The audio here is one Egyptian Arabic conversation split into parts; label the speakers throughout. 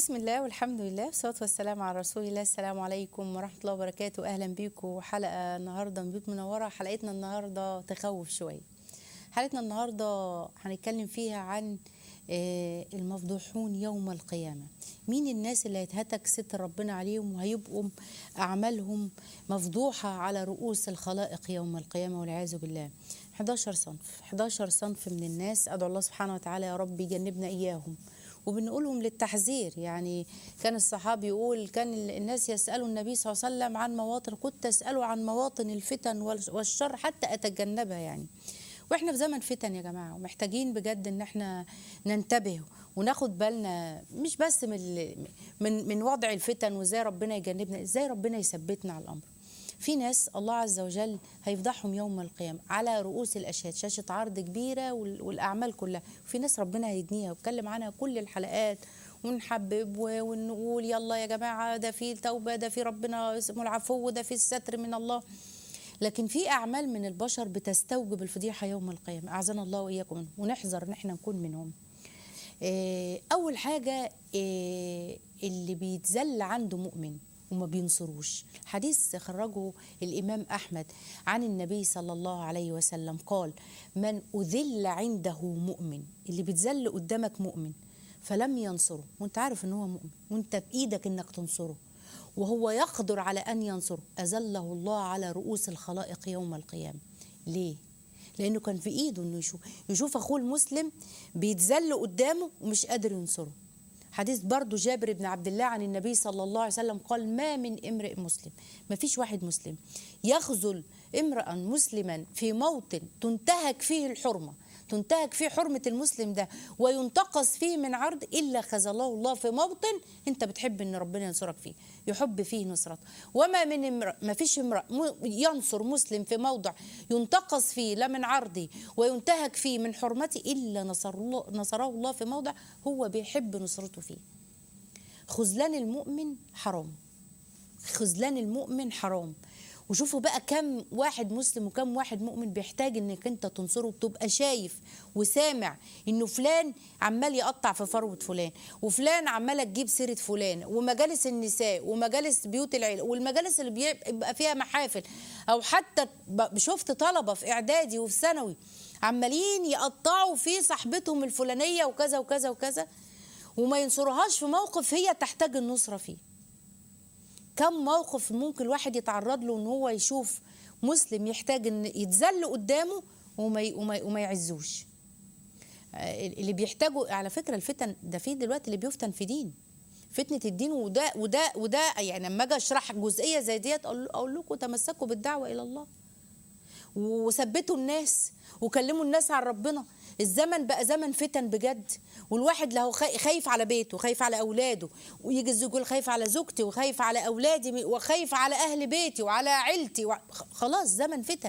Speaker 1: بسم الله والحمد لله والصلاة والسلام على رسول الله السلام عليكم ورحمة الله وبركاته أهلا بيكم حلقة النهاردة من بيوت منورة حلقتنا النهاردة تخوف شوية حلقتنا النهاردة هنتكلم فيها عن آه، المفضوحون يوم القيامة مين الناس اللي هيتهتك ستر ربنا عليهم وهيبقوا أعمالهم مفضوحة على رؤوس الخلائق يوم القيامة والعياذ بالله 11 صنف 11 صنف من الناس أدعو الله سبحانه وتعالى يا رب يجنبنا إياهم وبنقولهم للتحذير يعني كان الصحابي يقول كان الناس يسألوا النبي صلى الله عليه وسلم عن مواطن كنت أسأله عن مواطن الفتن والشر حتى أتجنبها يعني واحنا في زمن فتن يا جماعه ومحتاجين بجد ان احنا ننتبه وناخد بالنا مش بس من ال- من من وضع الفتن وازاي ربنا يجنبنا ازاي ربنا يثبتنا على الامر في ناس الله عز وجل هيفضحهم يوم القيامة على رؤوس الأشهاد شاشة عرض كبيرة وال- والأعمال كلها في ناس ربنا هيدنيها واتكلم عنها كل الحلقات ونحبب و- ونقول يلا يا جماعة ده في توبة ده في ربنا اسمه العفو ده في الستر من الله لكن في أعمال من البشر بتستوجب الفضيحة يوم القيامة أعزنا الله وإياكم منه ونحذر إن احنا نكون منهم آه، أول حاجة آه، اللي بيتذل عنده مؤمن وما بينصروش حديث خرجه الإمام أحمد عن النبي صلى الله عليه وسلم قال من أذل عنده مؤمن اللي بيتذل قدامك مؤمن فلم ينصره وانت عارف ان هو مؤمن وانت بإيدك انك تنصره وهو يقدر على أن ينصره أذله الله على رؤوس الخلائق يوم القيامة ليه؟ لأنه كان في إيده أنه يشوف يشوف أخوه المسلم بيتذل قدامه ومش قادر ينصره حديث برضو جابر بن عبد الله عن النبي صلى الله عليه وسلم قال ما من امرئ مسلم ما فيش واحد مسلم يخذل امرأ مسلما في موطن تنتهك فيه الحرمة تنتهك فيه حرمة المسلم ده وينتقص فيه من عرض إلا خذله الله في موطن أنت بتحب أن ربنا ينصرك فيه يحب فيه نصرته وما من امرأ ما فيش امرأ م- ينصر مسلم في موضع ينتقص فيه لا من عرضه وينتهك فيه من حرمته إلا نصر الله نصره الله في موضع هو بيحب نصرته فيه خذلان المؤمن حرام خذلان المؤمن حرام وشوفوا بقى كم واحد مسلم وكم واحد مؤمن بيحتاج انك انت تنصره بتبقى شايف وسامع انه فلان عمال يقطع في فروه فلان وفلان عماله تجيب سيره فلان ومجالس النساء ومجالس بيوت العيله والمجالس اللي بيبقى فيها محافل او حتى ب- شفت طلبه في اعدادي وفي ثانوي عمالين يقطعوا في صاحبتهم الفلانيه وكذا وكذا وكذا وما ينصرهاش في موقف هي تحتاج النصره فيه كم موقف ممكن الواحد يتعرض له ان هو يشوف مسلم يحتاج ان يتذل قدامه وما ي- وما, وما يعزوش آه، اللي بيحتاجوا على فكره الفتن ده في دلوقتي اللي بيفتن في دين فتنه الدين وده وده وده يعني لما اجي اشرح جزئيه زي ديت اقول اقول لكم تمسكوا بالدعوه الى الله وثبتوا الناس وكلموا الناس عن ربنا الزمن بقى زمن فتن بجد والواحد له خا- خايف على بيته خايف على اولاده ويجي الزوج يقول خايف على زوجتي وخايف على اولادي وخايف على اهل بيتي وعلى عيلتي وع- خ- خلاص زمن فتن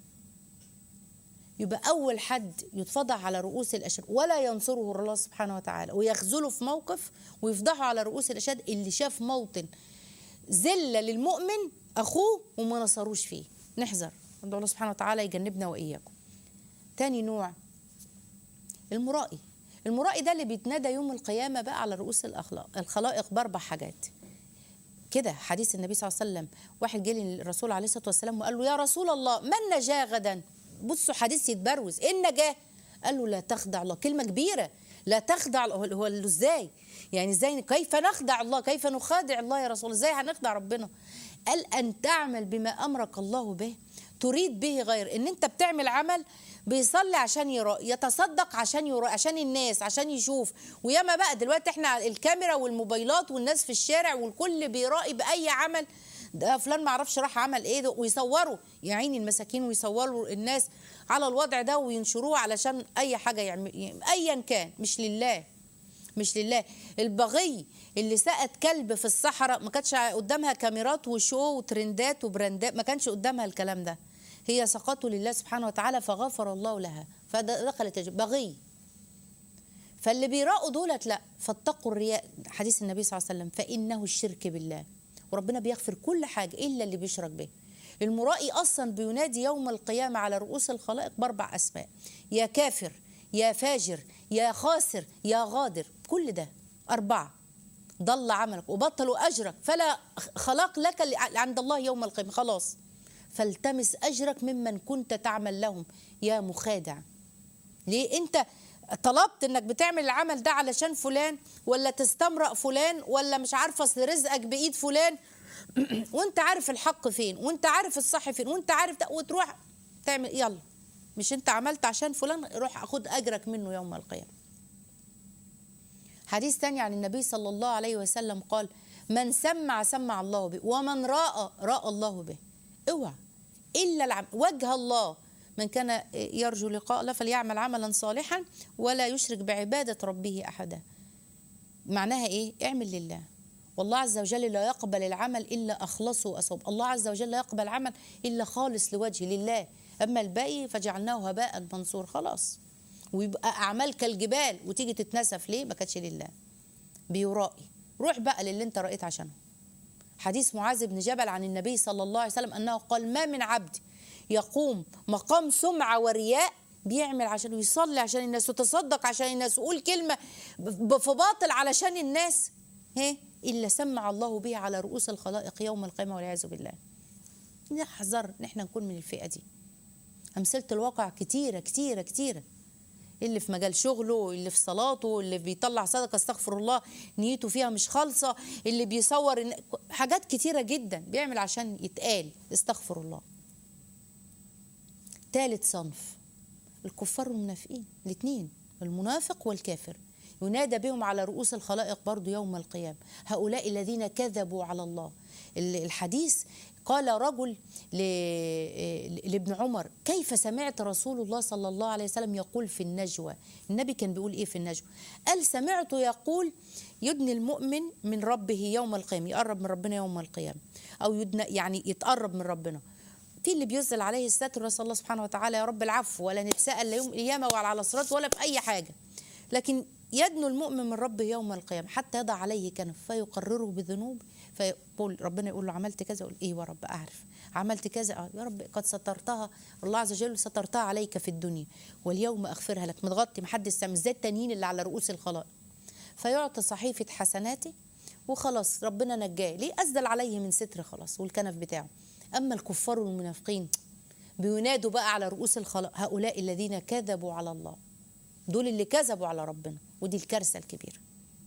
Speaker 1: يبقى اول حد يتفضح على رؤوس الاشهاد ولا ينصره الله سبحانه وتعالى ويخذله في موقف ويفضحه على رؤوس الاشهاد اللي شاف موطن ذله للمؤمن اخوه وما نصروش فيه نحذر ندعو الله سبحانه وتعالى يجنبنا واياكم تاني نوع المرائي المرائي ده اللي بيتنادى يوم القيامه بقى على رؤوس الاخلاق الخلائق باربع حاجات كده حديث النبي صلى الله عليه وسلم واحد جه للرسول عليه الصلاه والسلام وقال له يا رسول الله ما النجاه غدا بصوا حديث يتبروز ايه النجاه قال له لا تخدع الله كلمه كبيره لا تخدع الله هو قال له ازاي يعني ازاي كيف نخدع الله كيف نخادع الله يا رسول الله ازاي هنخدع ربنا قال ان تعمل بما امرك الله به تريد به غير ان انت بتعمل عمل بيصلي عشان يرى يتصدق عشان يرى عشان الناس عشان يشوف وياما بقى دلوقتي احنا الكاميرا والموبايلات والناس في الشارع والكل بيرائي باي عمل ده فلان ما اعرفش راح عمل ايه ده ويصوروا يا عيني المساكين ويصوروا الناس على الوضع ده وينشروه علشان اي حاجه يعمل ايا كان مش لله مش لله البغي اللي سقت كلب في الصحراء ما كانش قدامها كاميرات وشو وترندات وبراندات ما كانش قدامها الكلام ده هي سقطه لله سبحانه وتعالى فغفر الله لها فدخلت الج- بغي فاللي بيراقوا دولت لا فاتقوا الرياء حديث النبي صلى الله عليه وسلم فانه الشرك بالله وربنا بيغفر كل حاجه الا اللي بيشرك به المرائي اصلا بينادي يوم القيامه على رؤوس الخلائق باربع اسماء يا كافر يا فاجر يا خاسر يا غادر كل ده اربعه ضل عملك وبطلوا اجرك فلا خلاق لك ل- عند الله يوم القيامه خلاص فالتمس اجرك ممن كنت تعمل لهم يا مخادع ليه انت طلبت انك بتعمل العمل ده علشان فلان ولا تستمرأ فلان ولا مش عارفه اصل رزقك بايد فلان وانت عارف الحق فين وانت عارف الصح فين وانت عارف ده وتروح تعمل يلا مش انت عملت عشان فلان روح خد اجرك منه يوم القيامه حديث تاني عن النبي صلى الله عليه وسلم قال من سمع سمع الله به ومن راى راى الله به اوعى الا العم وجه الله من كان يرجو لقاء الله فليعمل عملا صالحا ولا يشرك بعباده ربه احدا معناها ايه اعمل لله والله عز وجل لا يقبل العمل الا اخلصه واصوب الله عز وجل لا يقبل عمل الا خالص لوجه لله اما الباقي فجعلناه هباء منصور خلاص ويبقى اعمال كالجبال وتيجي تتنسف ليه ما كانتش لله بيرائي روح بقى للي انت رأيت عشانه حديث معاذ بن جبل عن النبي صلى الله عليه وسلم انه قال ما من عبد يقوم مقام سمعه ورياء بيعمل عشان يصلي عشان الناس وتصدق عشان الناس ويقول كلمه ب- في باطل علشان الناس ها الا سمع الله به على رؤوس الخلائق يوم القيامه والعياذ بالله نحذر ان احنا نكون من الفئه دي امثله الواقع كتيره كتيره كتيره اللي في مجال شغله اللي في صلاته اللي بيطلع صدقه استغفر الله نيته فيها مش خالصه اللي بيصور إن- حاجات كتيره جدا بيعمل عشان يتقال استغفر الله ثالث صنف الكفار والمنافقين الاثنين المنافق والكافر ينادى بهم على رؤوس الخلائق برضو يوم القيامة هؤلاء الذين كذبوا على الله ال- الحديث قال رجل ل- لابن عمر كيف سمعت رسول الله صلى الله عليه وسلم يقول في النجوى النبي كان بيقول ايه في النجوى قال سمعته يقول يدني المؤمن من ربه يوم القيامة يقرب من ربنا يوم القيامة أو يدنى يعني يتقرب من ربنا في اللي بينزل عليه الستر نسال الله سبحانه وتعالى يا رب العفو ولا نتساءل لا يوم القيامه ولا على صراط ولا في اي حاجه لكن يدنو المؤمن من ربه يوم القيامه حتى يضع عليه كنف فيقرره بذنوب فيقول ربنا يقول له عملت كذا يقول ايه يا رب اعرف عملت كذا اه يا رب قد سترتها الله عز وجل سترتها عليك في الدنيا واليوم اغفرها لك متغطي محدش سامع زي التانيين اللي على رؤوس الخلائق فيعطي صحيفه حسناته وخلاص ربنا نجاه ليه أسدل عليه من ستر خلاص والكنف بتاعه أما الكفار والمنافقين بينادوا بقى على رؤوس الخلق هؤلاء الذين كذبوا على الله دول اللي كذبوا على ربنا ودي الكارثة الكبيرة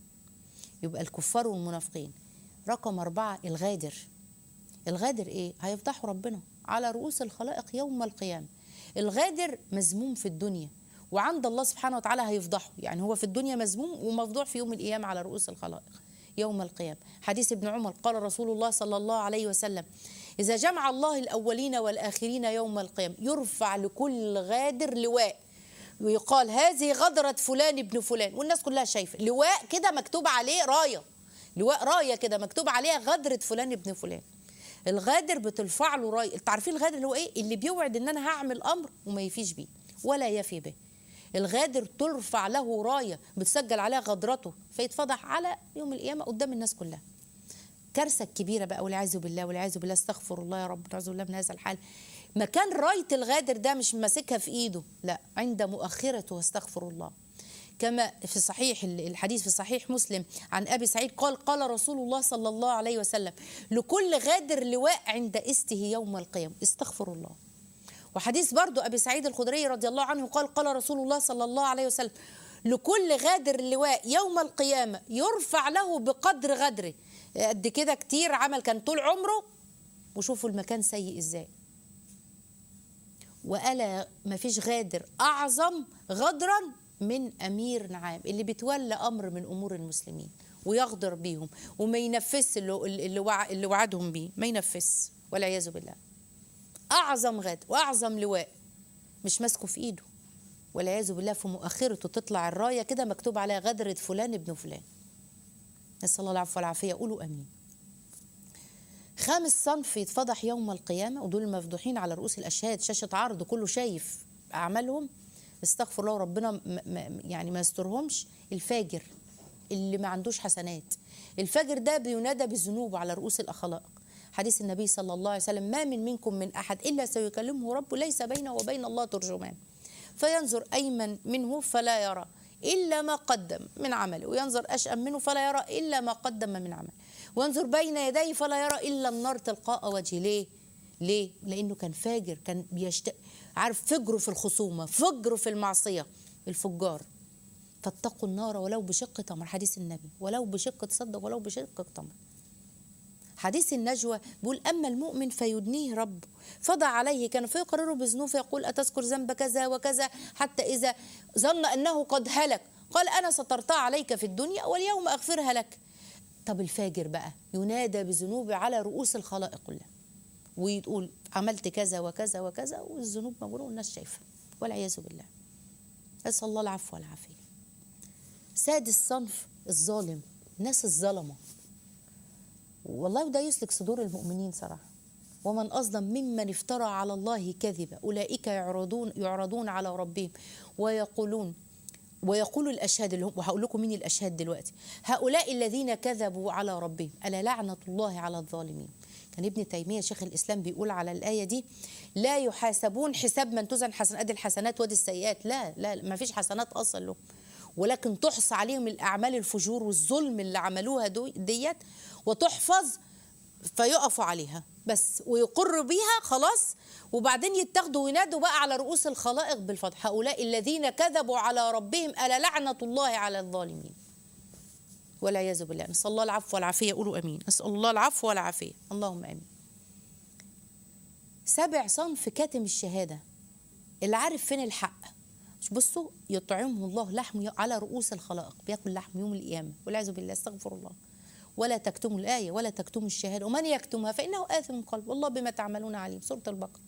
Speaker 1: يبقى الكفار والمنافقين رقم أربعة الغادر الغادر إيه؟ هيفضحوا ربنا على رؤوس الخلائق يوم القيامة الغادر مذموم في الدنيا وعند الله سبحانه وتعالى هيفضحه يعني هو في الدنيا مذموم ومفضوح في يوم القيامة على رؤوس الخلائق يوم القيامة حديث ابن عمر قال رسول الله صلى الله عليه وسلم إذا جمع الله الأولين والآخرين يوم القيامة يرفع لكل غادر لواء ويقال هذه غدرة فلان ابن فلان والناس كلها شايفة لواء كده مكتوب عليه راية لواء راية كده مكتوب عليها غدرة فلان ابن فلان الغادر بترفع له راية انت عارفين الغادر اللي هو ايه اللي بيوعد ان انا هعمل امر وما يفيش بيه ولا يفي به الغادر ترفع له رايه بتسجل عليها غدرته فيتفضح على يوم القيامه قدام الناس كلها كارثه كبيره بقى والعياذ بالله والعياذ بالله استغفر الله يا رب نعوذ بالله من هذا الحال مكان رايه الغادر ده مش ماسكها في ايده لا عند مؤخرته واستغفر الله كما في صحيح الحديث في صحيح مسلم عن ابي سعيد قال قال رسول الله صلى الله عليه وسلم لكل غادر لواء عند استه يوم القيامه استغفر الله وحديث برضو أبي سعيد الخدري رضي الله عنه قال قال رسول الله صلى الله عليه وسلم لكل غادر لواء يوم القيامة يرفع له بقدر غدره قد كده كتير عمل كان طول عمره وشوفوا المكان سيء ازاي وألا ما فيش غادر أعظم غدرا من أمير نعام اللي بيتولى أمر من أمور المسلمين ويغدر بيهم وما ينفذش اللي, اللي, وع اللي وعدهم بيه ما ينفذش والعياذ بالله اعظم غد واعظم لواء مش ماسكه في ايده والعياذ بالله في مؤخرته تطلع الرايه كده مكتوب عليها غدره فلان ابن فلان نسال الله العفو والعافيه قولوا امين خامس صنف يتفضح يوم القيامه ودول المفضوحين على رؤوس الاشهاد شاشه عرض كله شايف اعمالهم استغفر الله ربنا م- م- يعني ما يسترهمش الفاجر اللي ما عندوش حسنات الفاجر ده بينادى بالذنوب على رؤوس الاخلاق حديث النبي صلى الله عليه وسلم ما من منكم من احد الا سيكلمه ربه ليس بينه وبين الله ترجمان فينظر ايمن منه فلا يرى إلا ما قدم من عمله وينظر أشأم منه فلا يرى إلا ما قدم من عمله وينظر بين يديه فلا يرى إلا النار تلقاء وجهه ليه؟ ليه؟ لأنه كان فاجر كان بيشت... عارف فجره في الخصومة فجره في المعصية الفجار فاتقوا النار ولو بشق تمر حديث النبي ولو بشق تصدق ولو بشق تمر حديث النجوى بيقول أما المؤمن فيدنيه ربه فضع عليه كان فيقرره بذنوب فيقول أتذكر ذنب كذا وكذا حتى إذا ظن أنه قد هلك قال أنا سترتع عليك في الدنيا واليوم أغفرها لك طب الفاجر بقى ينادى بذنوبه على رؤوس الخلائق كلها ويقول عملت كذا وكذا وكذا والذنوب موجوده والناس شايفه والعياذ بالله اسال الله العفو والعافيه سادس صنف الظالم الناس الظلمه والله ده يسلك صدور المؤمنين صراحه ومن أظلم ممن افترى على الله كذبا أولئك يعرضون يعرضون على ربهم ويقولون ويقول الأشهاد اللي هم وهقول لكم مين الأشهاد دلوقتي هؤلاء الذين كذبوا على ربهم ألا لعنة الله على الظالمين كان ابن تيمية شيخ الإسلام بيقول على الآية دي لا يحاسبون حساب من تزن حسن أدي الحسنات ودي السيئات لا لا ما فيش حسنات أصلا لهم ولكن تحصى عليهم الأعمال الفجور والظلم اللي عملوها ديت وتحفظ فيقفوا عليها بس ويقر بيها خلاص وبعدين يتاخدوا وينادوا بقى على رؤوس الخلائق بالفتح هؤلاء الذين كذبوا على ربهم ألا لعنة الله على الظالمين والعياذ بالله نسأل الله العفو والعافية قولوا أمين نسأل الله العفو والعافية اللهم أمين سبع صنف كاتم الشهادة اللي عارف فين الحق بصوا يطعمه الله لحم على رؤوس الخلائق بياكل لحم يوم القيامة والعياذ بالله استغفر الله ولا تكتموا الآية ولا تكتموا الشهادة ومن يكتمها فإنه آثم قلب والله بما تعملون عليم سورة البقرة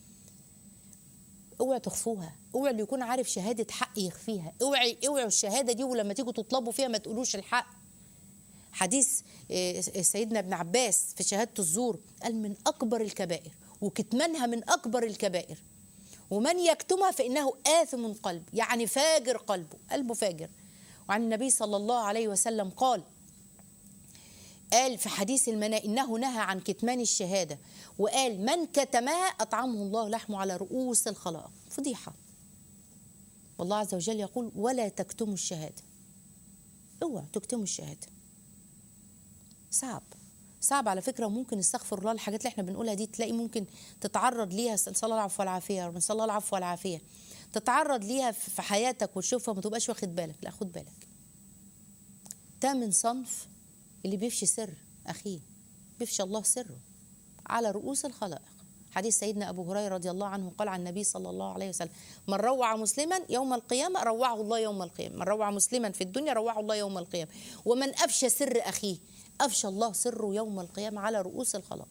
Speaker 1: اوعوا تخفوها اوعوا اللي يكون عارف شهادة حق يخفيها اوعي اوعوا الشهادة دي ولما تيجوا تطلبوا فيها ما تقولوش الحق حديث سيدنا ابن عباس في شهادة الزور قال من أكبر الكبائر وكتمانها من أكبر الكبائر ومن يكتمها فإنه آثم قلب يعني فاجر قلبه قلبه فاجر وعن النبي صلى الله عليه وسلم قال قال في حديث المناء إنه نهى عن كتمان الشهادة وقال من كتمها أطعمه الله لحمه على رؤوس الخلائق فضيحة والله عز وجل يقول ولا تكتموا الشهادة اوعوا تكتموا الشهادة صعب صعب على فكره وممكن استغفر الله الحاجات اللي احنا بنقولها دي تلاقي ممكن تتعرض ليها نسال الله العفو والعافيه نسال الله العفو والعافيه تتعرض ليها في حياتك وتشوفها ما تبقاش واخد بالك لا خد بالك تامن صنف اللي بيفشي سر أخيه بيفشي الله سره على رؤوس الخلائق حديث سيدنا أبو هريرة رضي الله عنه قال عن النبي صلى الله عليه وسلم من روع مسلما يوم القيامة روعه الله يوم القيامة من روع مسلما في الدنيا روعه الله يوم القيامة ومن أفشى سر أخيه أفشى الله سره يوم القيامة على رؤوس الخلائق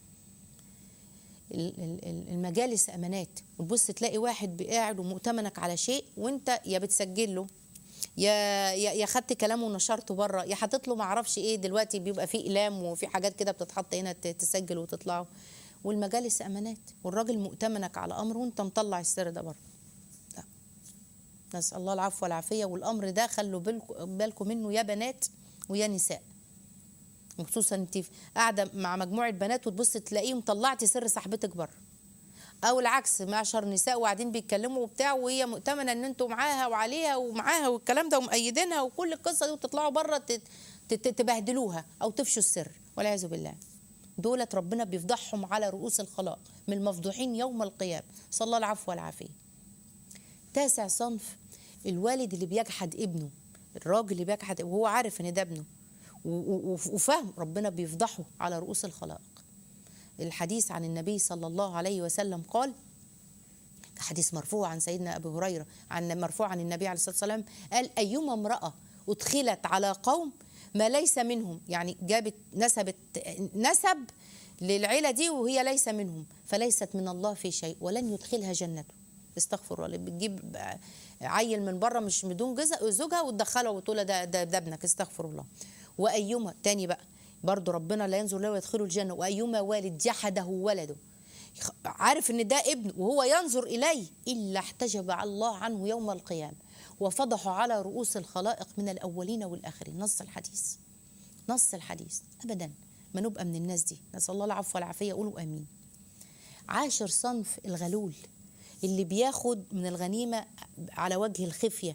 Speaker 1: المجالس امانات وتبص تلاقي واحد قاعد ومؤتمنك على شيء وانت يا بتسجل له يا يا يا خدت كلامه ونشرته بره يا حاطط له ما اعرفش ايه دلوقتي بيبقى فيه اقلام وفي حاجات كده بتتحط هنا تسجل وتطلعه والمجالس امانات والراجل مؤتمنك على امر وانت مطلع السر ده بره لا نسال الله العفو والعافيه والامر ده خلوا بالكم منه يا بنات ويا نساء وخصوصا انت قاعده مع مجموعه بنات وتبص تلاقيهم طلعتي سر صاحبتك بره او العكس معشر نساء وقاعدين بيتكلموا وبتاع وهي مؤتمنه ان انتوا معاها وعليها ومعاها والكلام ده ومأيدينها وكل القصه دي وتطلعوا بره تبهدلوها او تفشوا السر والعياذ بالله دولت ربنا بيفضحهم على رؤوس الخلائق من المفضوحين يوم القيامه صلى الله العفو والعافيه تاسع صنف الوالد اللي بيجحد ابنه الراجل اللي بيجحد وهو عارف ان ده ابنه وفهم ربنا بيفضحه على رؤوس الخلائق الحديث عن النبي صلى الله عليه وسلم قال حديث مرفوع عن سيدنا ابي هريره عن مرفوع عن النبي عليه الصلاه والسلام قال ايما امراه ادخلت على قوم ما ليس منهم يعني جابت نسبت نسب للعيله دي وهي ليس منهم فليست من الله في شيء ولن يدخلها جنته استغفر الله بتجيب عيل من بره مش بدون زوجها وتدخله وتقول ده, ده, ده ابنك استغفر الله وايما تاني بقى برضه ربنا لا ينظر له ويدخله الجنه وايما والد جحده ولده عارف ان ده ابن وهو ينظر اليه الا احتجب الله عنه يوم القيامه وفضحه على رؤوس الخلائق من الاولين والاخرين نص الحديث نص الحديث ابدا ما نبقى من الناس دي نسال الله العفو والعافيه قولوا امين عاشر صنف الغلول اللي بياخد من الغنيمه على وجه الخفيه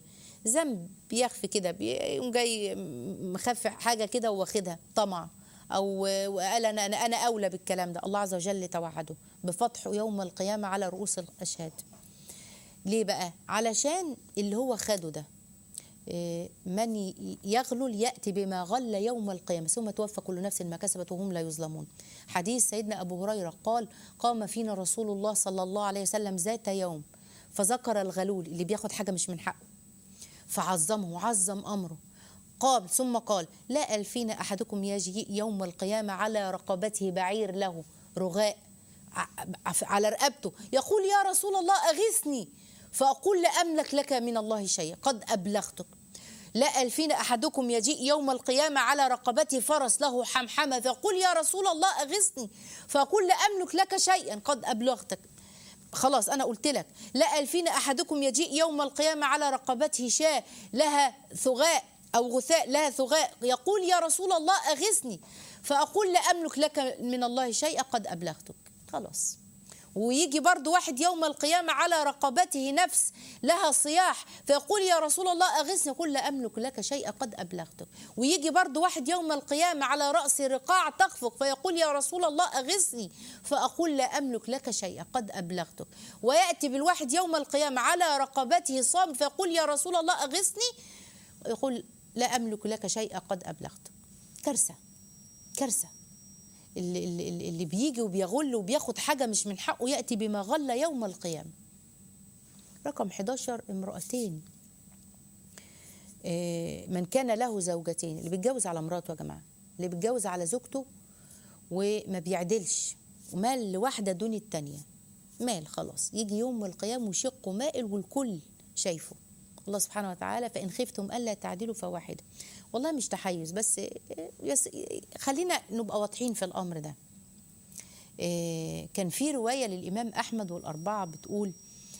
Speaker 1: ذنب بيخفي كده بيقوم جاي مخفي حاجه كده واخدها طمع او وقال انا انا انا اولى بالكلام ده الله عز وجل توعده بفتحه يوم القيامه على رؤوس الاشهاد ليه بقى علشان اللي هو خده ده إيه، من ي- يغلل يأتي بما غل يوم القيامة ثم توفى كل نفس ما كسبت وهم لا يظلمون حديث سيدنا أبو هريرة قال قام فينا رسول الله صلى الله عليه وسلم ذات يوم فذكر الغلول اللي بياخد حاجة مش من حقه فعظمه وعظم أمره قال ثم قال لا ألفين أحدكم يجيء يوم القيامة على رقبته بعير له رغاء ع- على رقبته يقول يا رسول الله أغثني فأقول لا أملك لك من الله شيئا قد أبلغتك لا ألفين أحدكم يجيء يوم القيامة على رقبته فرس له حمحمة فيقول يا رسول الله أغثني فأقول لا أملك لك شيئا قد أبلغتك خلاص أنا قلت لك لا ألفين أحدكم يجيء يوم القيامة على رقبته شاة لها ثغاء أو غثاء لها ثغاء يقول يا رسول الله أغثني فأقول لا أملك لك من الله شيئا قد أبلغتك خلاص ويجي برضو واحد يوم القيامة على رقبته نفس لها صياح فيقول يا رسول الله أغثني يقول لا أملك لك شيئا قد أبلغتك ويجي برضو واحد يوم القيامة على رأس رقاع تخفق فيقول يا رسول الله أغثني فأقول لا أملك لك شيئا قد أبلغتك ويأتي بالواحد يوم القيامة على رقبته صام فيقول يا رسول الله أغثني يقول لا أملك لك شيئا قد أبلغتك كارثة كارثة اللي, اللي, اللي بيجي وبيغل وبياخد حاجة مش من حقه يأتي بما غل يوم القيامة رقم 11 امرأتين آه، من كان له زوجتين اللي بيتجوز على مراته يا جماعة اللي بيتجوز على زوجته وما بيعدلش ومال لواحدة دون التانية مال خلاص يجي يوم القيامة وشقه مائل والكل شايفه الله سبحانه وتعالى فإن خفتم ألا تعدلوا فواحدة والله مش تحيز بس يس خلينا نبقى واضحين في الأمر ده إيه، كان في رواية للإمام أحمد والأربعة بتقول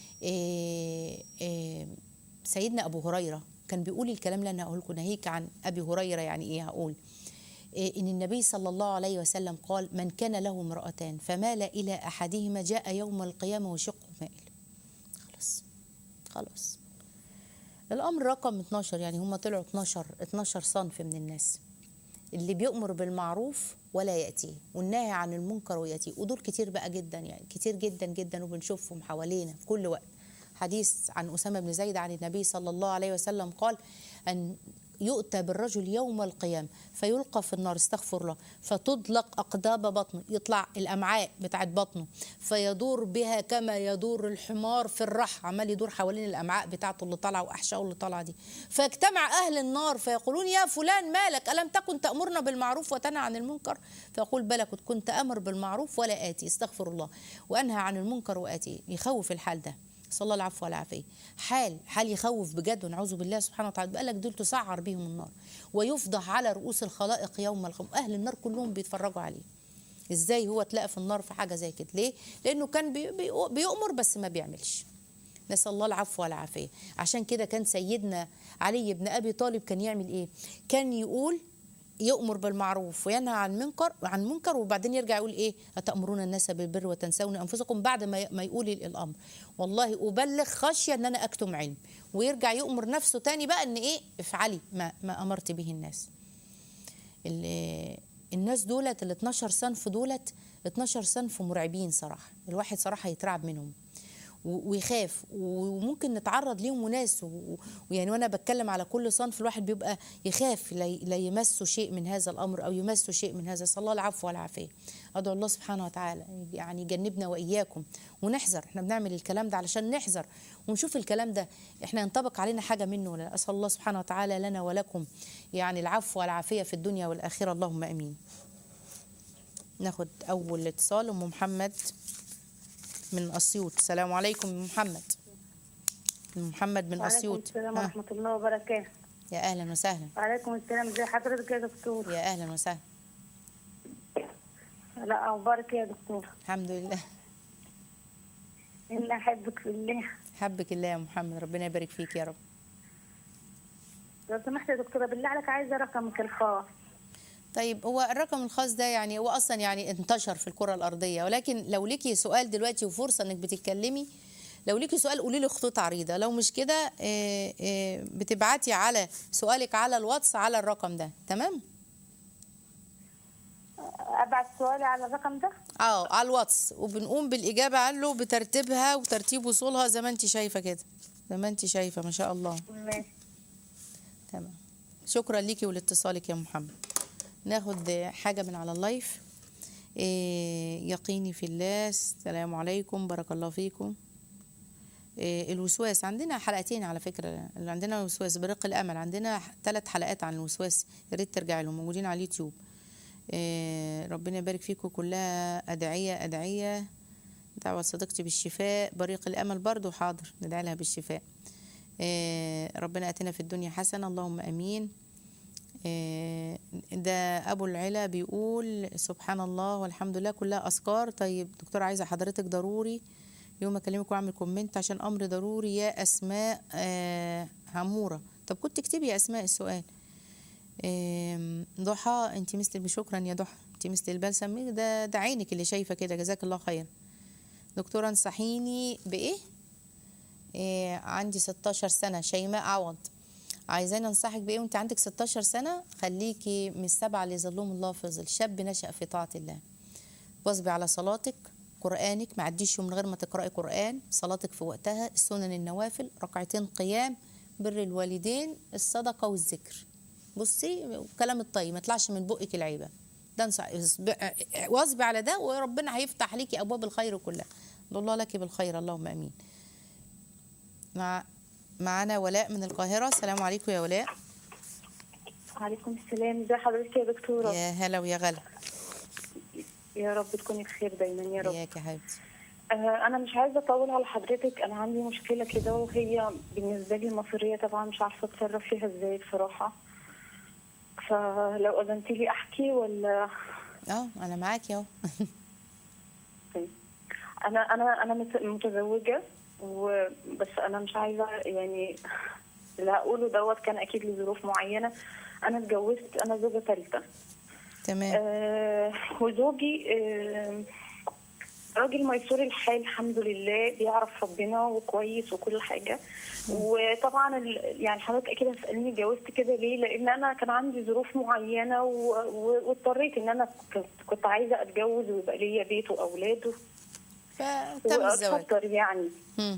Speaker 1: إيه، إيه، سيدنا أبو هريرة كان بيقول الكلام اللي أنا هقول لكم ناهيك عن أبي هريرة يعني إيه هقول إيه، إن النبي صلى الله عليه وسلم قال من كان له امرأتان فمال إلى أحدهما جاء يوم القيامة وشقه مائل خلاص خلاص الأمر رقم 12 يعني هم طلعوا 12 12 صنف من الناس اللي بيؤمر بالمعروف ولا يأتيه والناهي عن المنكر ويأتيه ودول كتير بقى جدا يعني كتير جدا جدا وبنشوفهم حوالينا في كل وقت حديث عن أسامة بن زيد عن النبي صلى الله عليه وسلم قال أن يؤتى بالرجل يوم القيامة فيلقى في النار استغفر الله فتطلق أقداب بطنه يطلع الأمعاء بتاعت بطنه فيدور بها كما يدور الحمار في الرح عمال يدور حوالين الأمعاء بتاعته اللي طالعة وأحشائه اللي طالعة دي فيجتمع أهل النار فيقولون يا فلان مالك ألم تكن تأمرنا بالمعروف وتنهى عن المنكر فيقول بلى كنت كنت أمر بالمعروف ولا آتي استغفر الله وأنهى عن المنكر وآتي يخوف الحال ده صلى الله العفو والعافيه حال حال يخوف بجد ونعوذ بالله سبحانه وتعالى بقى لك دول تسعر بهم النار ويفضح على رؤوس الخلائق يوم القيامه اهل النار كلهم بيتفرجوا عليه ازاي هو تلاقى في النار في حاجه زي كده ليه لانه كان بي بي بيؤمر بس ما بيعملش نسال الله العفو والعافيه عشان كده كان سيدنا علي بن ابي طالب كان يعمل ايه كان يقول يؤمر بالمعروف وينهى عن منكر عن منكر وبعدين يرجع يقول ايه اتامرون الناس بالبر وتنسون انفسكم بعد ما ما يقول الامر والله ابلغ خشيه ان انا اكتم علم ويرجع يؤمر نفسه تاني بقى ان ايه افعلي ما ما امرت به الناس ال- الناس دولت ال 12 صنف دولت 12 صنف مرعبين صراحه الواحد صراحه يترعب منهم و- ويخاف وممكن نتعرض ليهم وناس و- ويعني وانا بتكلم على كل صنف الواحد بيبقى يخاف لا ي- لا يمسه شيء من هذا الامر او يمسه شيء من هذا صلى الله العفو والعافيه ادعو الله سبحانه وتعالى يعني يجنبنا واياكم ونحذر احنا بنعمل الكلام ده علشان نحذر ونشوف الكلام ده احنا ينطبق علينا حاجه منه ولا لا. اسال الله سبحانه وتعالى لنا ولكم يعني العفو والعافيه في الدنيا والاخره اللهم امين ناخد اول اتصال ام محمد من اسيوط السلام عليكم ام محمد ام محمد من
Speaker 2: وعليكم
Speaker 1: اسيوط
Speaker 2: السلام
Speaker 1: ها،
Speaker 2: ورحمة الله وبركاته
Speaker 1: يا اهلا وسهلا
Speaker 2: وعليكم السلام ازي حضرتك يا دكتور
Speaker 1: يا اهلا وسهلا
Speaker 2: لا أخبارك يا دكتور
Speaker 1: الحمد لله
Speaker 2: إن أحبك في الله
Speaker 1: حبك الله يا محمد ربنا يبارك فيك يا رب
Speaker 2: لو سمحت يا دكتورة بالله عليك عايزة رقمك الخاص
Speaker 1: طيب هو الرقم الخاص ده يعني هو اصلا يعني انتشر في الكره الارضيه ولكن لو ليكي سؤال دلوقتي وفرصه انك بتتكلمي لو ليكي سؤال قولي لي خطوط عريضه لو مش كده آه، آه، بتبعتي على سؤالك على الواتس على الرقم ده تمام
Speaker 2: ابعت سؤالي على الرقم ده
Speaker 1: اه على الواتس وبنقوم بالاجابه عنه بترتيبها وترتيب وصولها زي ما انت شايفه كده زي ما انت شايفه ما شاء الله
Speaker 2: ماشي
Speaker 1: تمام شكرا ليكي ولاتصالك يا محمد ناخد حاجة من على اللايف إيه يقيني في الله السلام عليكم بارك الله فيكم إيه الوسواس عندنا حلقتين على فكرة اللي عندنا وسواس برق الأمل عندنا ثلاث حلقات عن الوسواس يا ريت ترجعي لهم موجودين على اليوتيوب إيه ربنا يبارك فيكم كلها أدعية أدعية دعوة صديقتي بالشفاء بريق الأمل برضو حاضر ندعي لها بالشفاء آه، ربنا اتنا في الدنيا حسنه اللهم امين آه، ده ابو العلا بيقول سبحان الله والحمد لله كلها اذكار طيب دكتور عايزه حضرتك ضروري يوم اكلمك واعمل كومنت عشان امر ضروري يا اسماء آه، عموره طب كنت اكتبي يا اسماء السؤال آم، ضحى انت مثل شكرا يا ضحى انت مثل البلسم ده ده عينك اللي شايفه كده جزاك الله خير دكتوره انصحيني بايه إيه عندي 16 سنة شيماء عوض عايزاني انصحك بايه وانت عندك 16 سنة خليكي من السبعة اللي يظلهم الله في ظل شاب نشأ في طاعة الله واظبي على صلاتك قرآنك ما عديش يوم من غير ما تقرأي قرآن صلاتك في وقتها السنن النوافل ركعتين قيام بر الوالدين الصدقة والذكر بصي الكلام الطيب ما يطلعش من بقك العيبة ده انصح واظبي على ده وربنا هيفتح عليكي ابواب الخير كلها الله لك بالخير اللهم امين مع معانا ولاء من القاهرة السلام عليكم يا ولاء
Speaker 2: وعليكم السلام ازي حضرتك يا دكتورة
Speaker 1: يا هلا ويا غلا
Speaker 2: يا رب تكوني بخير دايما يا رب
Speaker 1: ياك يا حبيبتي
Speaker 2: آه انا مش عايزه اطول على حضرتك انا عندي مشكله كده وهي بالنسبه لي مصيريه طبعا مش عارفه اتصرف فيها ازاي بصراحه فلو اذنت لي احكي ولا
Speaker 1: اه انا معاكي اهو
Speaker 2: انا انا انا مت- متزوجه وبس انا مش عايزه يعني اللي هقوله دوت كان اكيد لظروف معينه انا اتجوزت انا زوجه ثالثه
Speaker 1: تمام
Speaker 2: آه وزوجي آه راجل ميسور الحال الحمد لله بيعرف ربنا وكويس وكل حاجه وطبعا ال- يعني حضرتك اكيد هتسالني اتجوزت كده ليه لان انا كان عندي ظروف معينه و- و- واضطريت ان انا كنت- كنت عايزه اتجوز ويبقى ليا بيت واولاد
Speaker 1: فتم الزواج
Speaker 2: واتفضل يعني
Speaker 1: مم.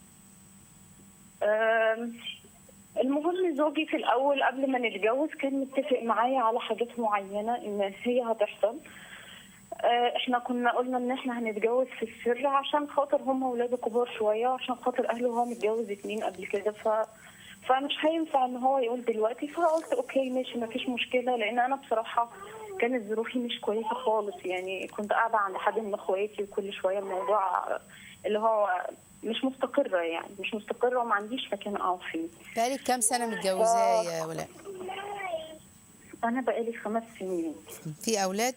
Speaker 2: آم، المهم زوجي في الاول قبل ما نتجوز كان متفق معايا على حاجات معينه ان هي هتحصل آه، احنا كنا قلنا ان احنا هنتجوز في السر عشان خاطر هم ولاده كبار شويه وعشان خاطر اهله هو متجوز اتنين قبل كده ف فمش هينفع ان هو يقول دلوقتي فقلت اوكي ماشي مفيش مشكله لان انا بصراحه كانت ظروفي مش كويسه خالص يعني كنت قاعده عند حد من اخواتي وكل شويه الموضوع اللي هو مش مستقره يعني مش مستقره وما عنديش مكان اقعد فيه
Speaker 1: بقالك كام سنة متجوزاه يا ولاء
Speaker 2: انا بقالي خمس سنين
Speaker 1: في أولاد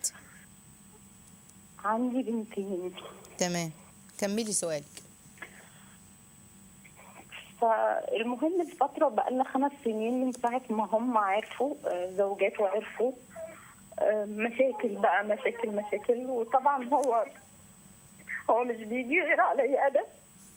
Speaker 2: عندي بنتين
Speaker 1: تمام كملي سؤالك
Speaker 2: فالمهم الفترة بقالنا خمس سنين من ساعة ما هم عرفوا آه، زوجاته عرفوا آه، مشاكل بقى مشاكل مشاكل وطبعا هو هو مش بيجي غير علي أنا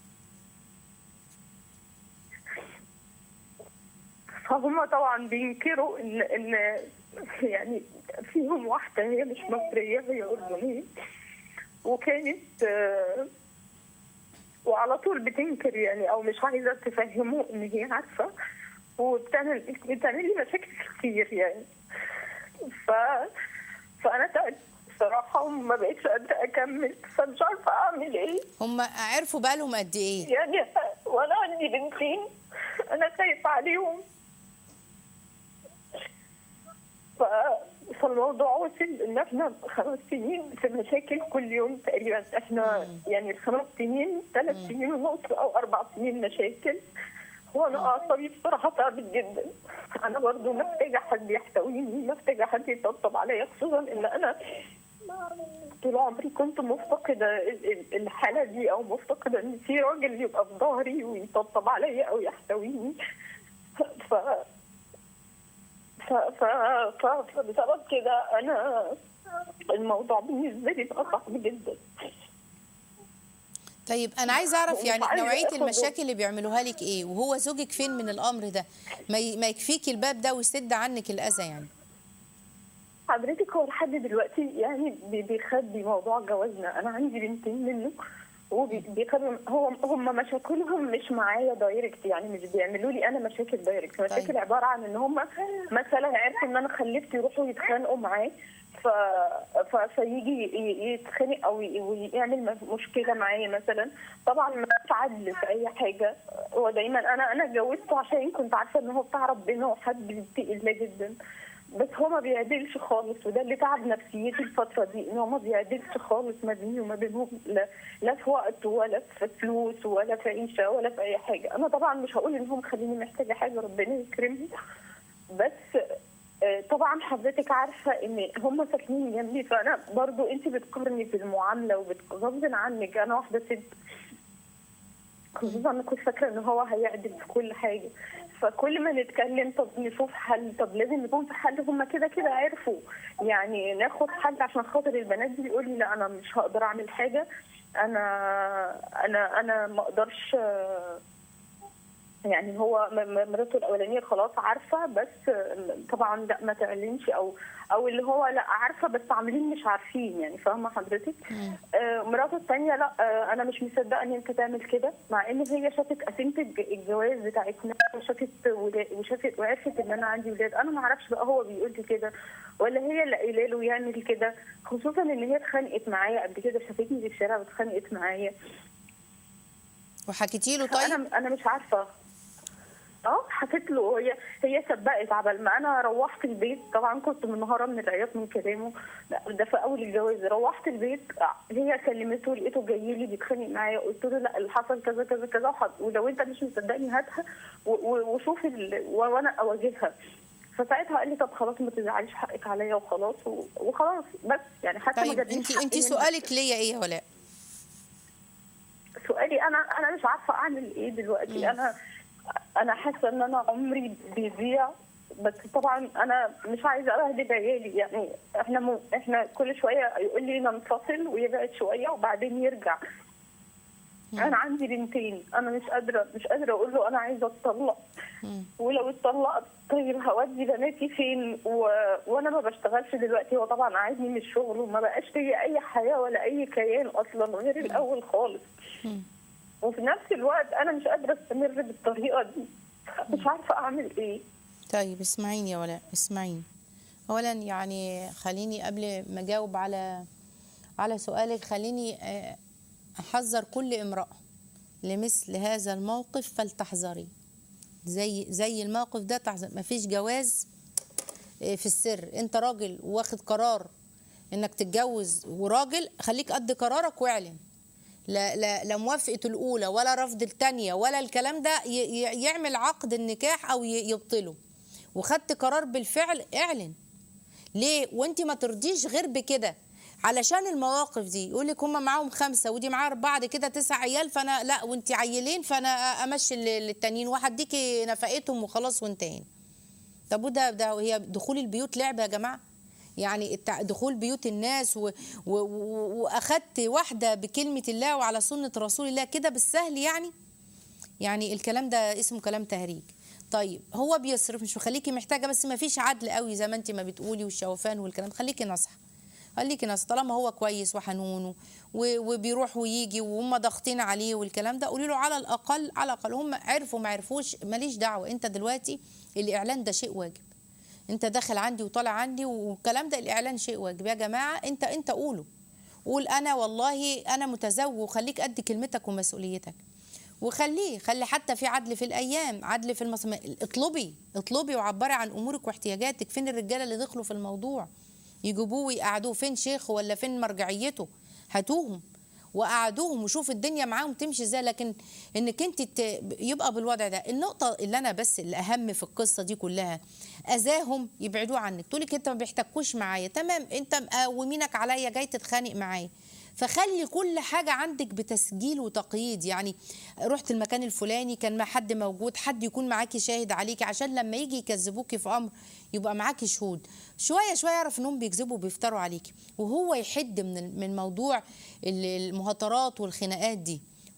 Speaker 2: فهم طبعا بينكروا ان ان يعني فيهم واحدة هي مش مصرية هي أردنية وكانت آه، وعلى طول بتنكر يعني او مش عايزه تفهمه ان هي عارفه وبتعمل بتعمل لي مشاكل كتير يعني ف فانا تعبت بصراحه وما بقتش قادره اكمل فمش عارفه اعمل ايه
Speaker 1: هم عرفوا بقالهم قد إيه
Speaker 2: يعني وانا عندي بنتين انا خايفه عليهم ف... فالموضوع وصل ان احنا خمس سنين في مشاكل كل يوم تقريبا احنا يعني الخمس سنين ثلاث سنين ونص او اربع سنين مشاكل وانا اعصابي بصراحه تعبت جدا انا برضو محتاجه حد يحتويني محتاجه حد يطبطب عليا خصوصا ان انا طول عمري كنت مفتقدة ال- ال- الحالة دي أو مفتقدة إن في راجل يبقى في ظهري ويطبطب عليا أو يحتويني ف ف ف ف فبسبب كده أنا الموضوع بالنسبة لي بقى صعب جدا
Speaker 1: طيب انا عايزه اعرف
Speaker 2: ومش
Speaker 1: يعني
Speaker 2: عايزة
Speaker 1: نوعيه
Speaker 2: آخد-
Speaker 1: المشاكل اللي بيعملوها لك ايه وهو زوجك فين من الامر ده ما ي- ما يكفيكي الباب ده ويسد عنك الاذى يعني
Speaker 2: حضرتك هو لحد دلوقتي يعني بي- بيخبي موضوع جوازنا انا عندي بنتين منه هو بي- بيخبي هو هم مشاكلهم مش معايا دايركت يعني مش بيعملوا لي انا مشاكل دايركت مشاكل
Speaker 1: طيب.
Speaker 2: عباره عن ان هم مثلا عرفوا ان انا خلفت يروحوا يتخانقوا معاه ف... ف... فيجي ي- يتخانق او ي- ويعمل م- مشكله معايا مثلا طبعا ما عدل في اي حاجه هو دايما انا انا اتجوزته عشان كنت عارفه ان هو بتاع ربنا وحد بيتقي الله جدا بس هو ما بيعدلش خالص وده اللي تعب نفسيتي الفترة دي ان هو ما بيعدلش خالص ما بيني وما بينهم لا, لا في وقت ولا في فلوس ولا في عيشة ولا في أي حاجة أنا طبعا مش هقول إن هو مخليني محتاجة حاجة ربنا يكرمني بس آه، طبعا حضرتك عارفة إن هم ساكنين جنبي فأنا برضو أنت بتقارني في المعاملة وغصب عنك أنا واحدة ست خصوصا انا كنت فاكره ان هو هيعدل في كل حاجه فكل ما نتكلم طب نشوف حل طب لازم يكون في حل هم كده كده عرفوا يعني ناخد حل عشان خاطر البنات دي يقول لي لا انا مش هقدر اعمل حاجه انا انا انا ما اقدرش آه، يعني هو م- م- مراته الاولانيه خلاص عارفه بس طبعا لا ما تعلنش او او اللي هو لا عارفه بس عاملين مش عارفين يعني فاهمه حضرتك آه، مراته الثانيه لا آه، انا مش مصدقه ان انت تعمل كده مع ان هي شافت قسيمه الج- الجواز بتاعتنا وشافت ولا- وشافت وعرفت ان انا عندي ولاد انا ما اعرفش بقى هو بيقول لي كده ولا هي اللي قايله له يعمل كده خصوصا ان هي اتخانقت معايا قبل كده شافتني في الشارع واتخانقت معايا
Speaker 1: وحكيتي له طيب
Speaker 2: انا انا مش عارفه اه حكيت له هي هي سبقت عبال ما انا روحت البيت طبعا كنت منهاره من العياط من كلامه لا، ده في اول الجواز روحت البيت هي كلمته لقيته جاي لي بيتخانق معايا قلت له لا اللي حصل كذا كذا كذا وح- ولو انت مش مصدقني هاتها و- و- وشوف ال... و- وانا اواجهها فساعتها قال لي طب خلاص ما تزعليش حقك عليا وخلاص و- وخلاص بس يعني حتى ما
Speaker 1: طيب
Speaker 2: جابليش
Speaker 1: انت
Speaker 2: حقي
Speaker 1: انت
Speaker 2: منه.
Speaker 1: سؤالك ليا ايه يا ولاء
Speaker 2: سؤالي انا انا مش عارفه اعمل ايه دلوقتي انا انا حاسه ان انا عمري بيضيع بس طبعا انا مش عايزه اهدد عيالي يعني احنا مو احنا كل شويه يقول لي ننفصل ويبعد شويه وبعدين يرجع انا عندي بنتين انا مش قادره مش قادره اقول له انا عايزه اتطلق
Speaker 1: مم.
Speaker 2: ولو اتطلقت طيب هودي بناتي فين و... وانا ما بشتغلش دلوقتي هو طبعا عايزني من الشغل وما بقاش ليا اي حياه ولا اي كيان اصلا غير الاول خالص
Speaker 1: مم.
Speaker 2: وفي نفس الوقت انا مش قادره استمر بالطريقه دي مش عارفه اعمل ايه
Speaker 1: طيب اسمعيني يا ولاء اسمعيني اولا يعني خليني قبل ما اجاوب على على سؤالك خليني آه، احذر كل امراه لمثل هذا الموقف فلتحذري زي زي الموقف ده تحذر مفيش جواز آه، في السر انت راجل واخد قرار انك تتجوز وراجل خليك قد قرارك واعلن لا لا لا موافقه الاولى ولا رفض الثانيه ولا الكلام ده ي- ي- يعمل عقد النكاح او ي- يبطله وخدت قرار بالفعل اعلن ليه وانت ما ترضيش غير بكده علشان المواقف دي يقول لك هم معاهم خمسه ودي معاها اربعه دي كده تسع عيال فانا لا وانت عيلين فانا امشي ال- للتانيين وهديكي نفقتهم وخلاص وانتهينا طب وده ده هي دخول البيوت لعبه يا جماعه يعني التع- دخول بيوت الناس و- و- و- واخدت واحده بكلمه الله وعلى سنه رسول الله كده بالسهل يعني يعني الكلام ده اسمه كلام تهريج طيب هو بيصرف مش مخليكي محتاجه بس ما فيش عدل قوي زي ما انت ما بتقولي والشوفان والكلام خليكي ناصحه خليكي ناصحه طالما هو كويس وحنون و- وبيروح ويجي وهم ضاغطين عليه والكلام ده قولي له على الاقل على الاقل هم عرفوا ما عرفوش ماليش دعوه انت دلوقتي الاعلان ده شيء واجب انت داخل عندي وطالع عندي والكلام ده الاعلان شيء واجب يا جماعه انت انت قوله قول انا والله انا متزوج وخليك قد كلمتك ومسؤوليتك وخليه خلي حتى في عدل في الايام عدل في المصم... اطلبي اطلبي وعبري عن امورك واحتياجاتك فين الرجاله اللي دخلوا في الموضوع يجيبوه ويقعدوه فين شيخه ولا فين مرجعيته هاتوهم وقعدوهم وشوف الدنيا معاهم تمشي ازاي لكن انك انت ت... يبقى بالوضع ده النقطه اللي انا بس الاهم في القصه دي كلها اذاهم يبعدوه عنك تقولي انت ما بيحتكوش معايا تمام انت مقومينك عليا جاي تتخانق معايا فخلي كل حاجة عندك بتسجيل وتقييد يعني رحت المكان الفلاني كان ما حد موجود حد يكون معاكي شاهد عليكي عشان لما يجي يكذبوكي في أمر يبقى معاكي شهود شوية شوية يعرف انهم بيكذبوا وبيفتروا عليكي وهو يحد من من موضوع ال- المهاترات والخناقات دي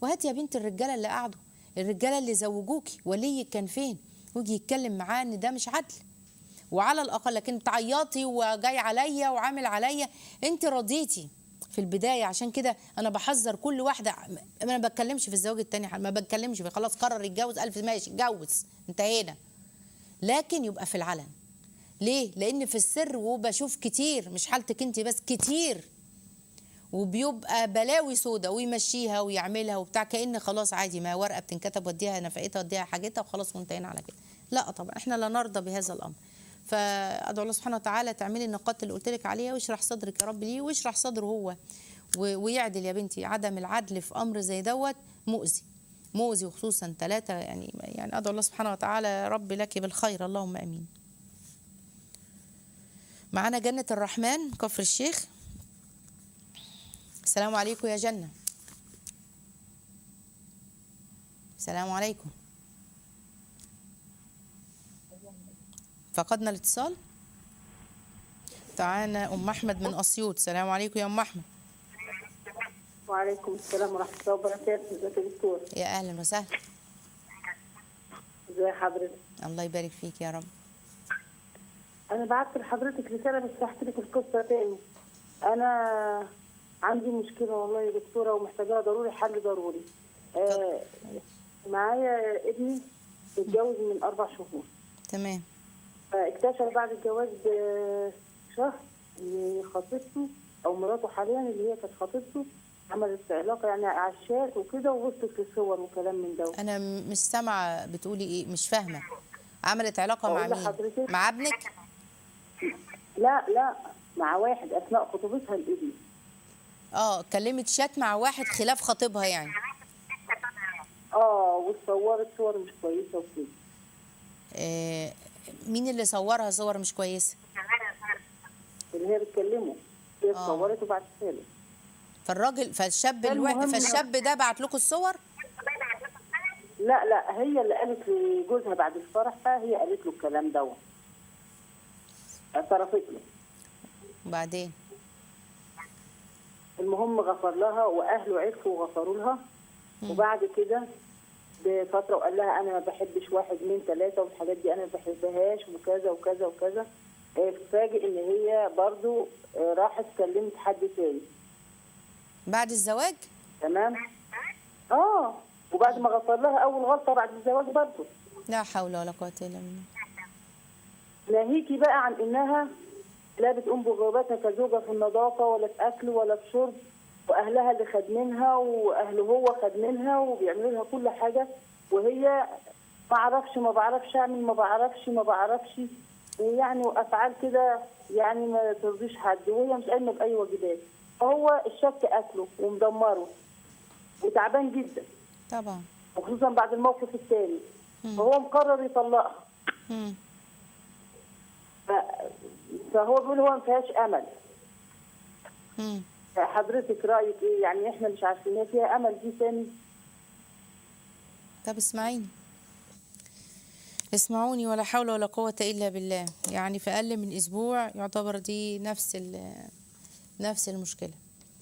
Speaker 1: وهات يا بنت الرجاله اللي قعدوا الرجاله اللي زوجوكي وليك كان فين ويجي يتكلم معاه ان ده مش عدل وعلى الاقل لكن تعيطي وجاي عليا وعامل عليا انت رضيتي في البدايه عشان كده انا بحذر كل واحده انا ما بتكلمش في الزواج التاني ما بتكلمش في خلاص قرر يتجوز الف ماشي اتجوز انتهينا لكن يبقى في العلن ليه لان في السر وبشوف كتير مش حالتك انت بس كتير وبيبقى بلاوي سودا ويمشيها ويعملها وبتاع كأن خلاص عادي ما ورقه بتنكتب وديها نفقتها وديها حاجتها وخلاص وانتهينا على كده لا طبعا احنا لا نرضى بهذا الامر فادعو الله سبحانه وتعالى تعملي النقاط اللي قلت لك عليها واشرح صدرك يا رب ليه واشرح صدره هو و- ويعدل يا بنتي عدم العدل في امر زي دوت مؤذي مؤذي وخصوصا ثلاثه يعني يعني ادعو الله سبحانه وتعالى يا رب لك بالخير اللهم امين معانا جنة الرحمن كفر الشيخ السلام عليكم يا جنة السلام عليكم فقدنا الاتصال تعالى ام احمد من اسيوط السلام عليكم يا ام احمد
Speaker 3: وعليكم السلام ورحمة الله وبركاته ازيك يا دكتور
Speaker 1: يا اهلا وسهلا
Speaker 3: ازي حضرتك
Speaker 1: الله يبارك فيك يا رب
Speaker 3: انا بعت لحضرتك رسالة بس هحكي لك القصة تاني انا عندي مشكلة والله يا دكتورة ومحتاجاها ضروري حل ضروري آه معايا ابني اتجوز من اربع شهور
Speaker 1: تمام
Speaker 3: فاكتشف بعد الجواز بشهر ان خطيبته او مراته حاليا اللي هي كانت خطيبته عملت علاقة يعني على الشات وكده ووصلت للصور وكلام من ده
Speaker 1: انا م- مش سامعه بتقولي ايه مش فاهمه عملت علاقه مع
Speaker 3: أقول
Speaker 1: مين
Speaker 3: لحضرتك؟
Speaker 1: مع ابنك
Speaker 3: لا لا مع واحد اثناء خطوبتها لابني
Speaker 1: اه كلمت شات مع واحد خلاف خطيبها يعني
Speaker 3: اه واتصورت صور مش كويسه وكده
Speaker 1: آه مين اللي صورها صور مش كويسه
Speaker 3: اللي هي بتكلمه هي
Speaker 1: آه.
Speaker 3: اتصورت وبعتها له
Speaker 1: فالراجل فالشاب الواحد
Speaker 3: المهم-
Speaker 1: فالشاب ده بعت لكم الصور
Speaker 3: لا لا هي اللي قالت لجوزها بعد الفرح بقى هي قالت له الكلام دوت اعترفت له
Speaker 1: وبعدين
Speaker 3: المهم غفر لها واهله عرفوا وغفروا لها وبعد كده بفتره وقال لها انا ما بحبش واحد اثنين ثلاثه والحاجات دي انا ما بحبهاش وكذا وكذا وكذا آه، فاجئ ان هي برضو آه، راحت كلمت حد تاني
Speaker 1: بعد الزواج
Speaker 3: تمام اه وبعد ما غفر لها اول غلطه بعد الزواج برضه
Speaker 1: لا حول ولا قوه الا بالله
Speaker 3: ناهيكي بقى عن انها لا بتقوم بواجباتها كزوجه في النظافه ولا في اكل ولا في شرب واهلها اللي خادمينها واهله هو خادمينها وبيعملوا لها كل حاجه وهي ما اعرفش ما بعرفش اعمل ما بعرفش ما بعرفش ويعني وافعال كده يعني ما ترضيش حد وهي مش قايمه باي واجبات فهو الشك اكله ومدمره وتعبان جدا
Speaker 1: طبعا
Speaker 3: وخصوصا بعد الموقف الثاني فهو مقرر يطلقها
Speaker 1: مم.
Speaker 3: ف- فهو بيقول هو ما فيهاش امل
Speaker 1: مم.
Speaker 3: حضرتك رايك ايه يعني احنا مش عارفين هي فيها امل دي تاني
Speaker 1: طب اسمعيني اسمعوني ولا حول ولا قوة إلا بالله يعني في أقل من أسبوع يعتبر دي نفس ال- نفس المشكلة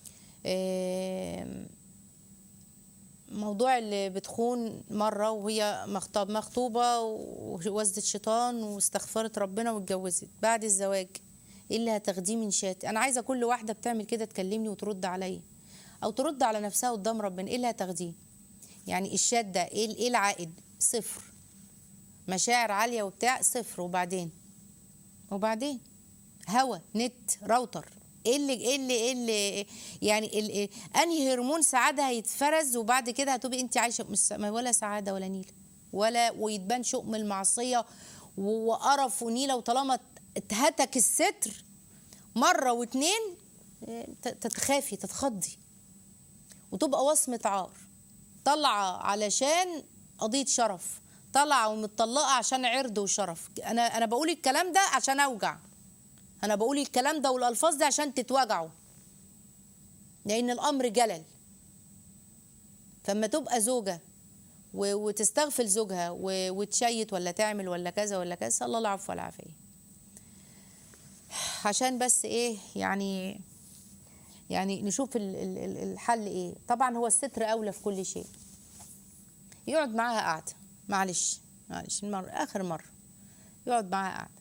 Speaker 1: آم، موضوع اللي بتخون مرة وهي مخطب مخطوبة ووزت شيطان واستغفرت ربنا واتجوزت بعد الزواج ايه اللي هتاخديه من شات انا عايزة كل واحدة بتعمل كده تكلمني وترد عليا او ترد على نفسها قدام ربنا ايه اللي هتاخديه يعني الشات ده ايه ايه العائد صفر مشاعر عاليه وبتاع صفر وبعدين وبعدين هوا نت راوتر ايه اللي ايه اللي ايه اللي يعني ال- إيه انهي هرمون سعاده هيتفرز وبعد كده هتبقي انت عايشه مش ما ولا سعاده ولا نيله ولا ويتبان شؤم المعصيه و- وقرف ونيله وطالما اتهتك الستر مره واتنين إيه، ت- تتخافي تتخضي وتبقى وصمة عار طالعة علشان قضية شرف طالعة ومتطلقة عشان عرض وشرف أنا أنا بقول الكلام ده عشان أوجع أنا بقول الكلام ده والألفاظ دي عشان تتوجعوا لأن الأمر جلل فما تبقى زوجة و- وتستغفل زوجها و- وتشيت ولا تعمل ولا كذا ولا كذا صلى الله العفو والعافية عشان بس إيه يعني يعني نشوف ال- ال- ال- الحل ايه طبعا هو الستر اولى في كل شيء يقعد معاها قعده معلش معلش المرة اخر مره يقعد معاها قعده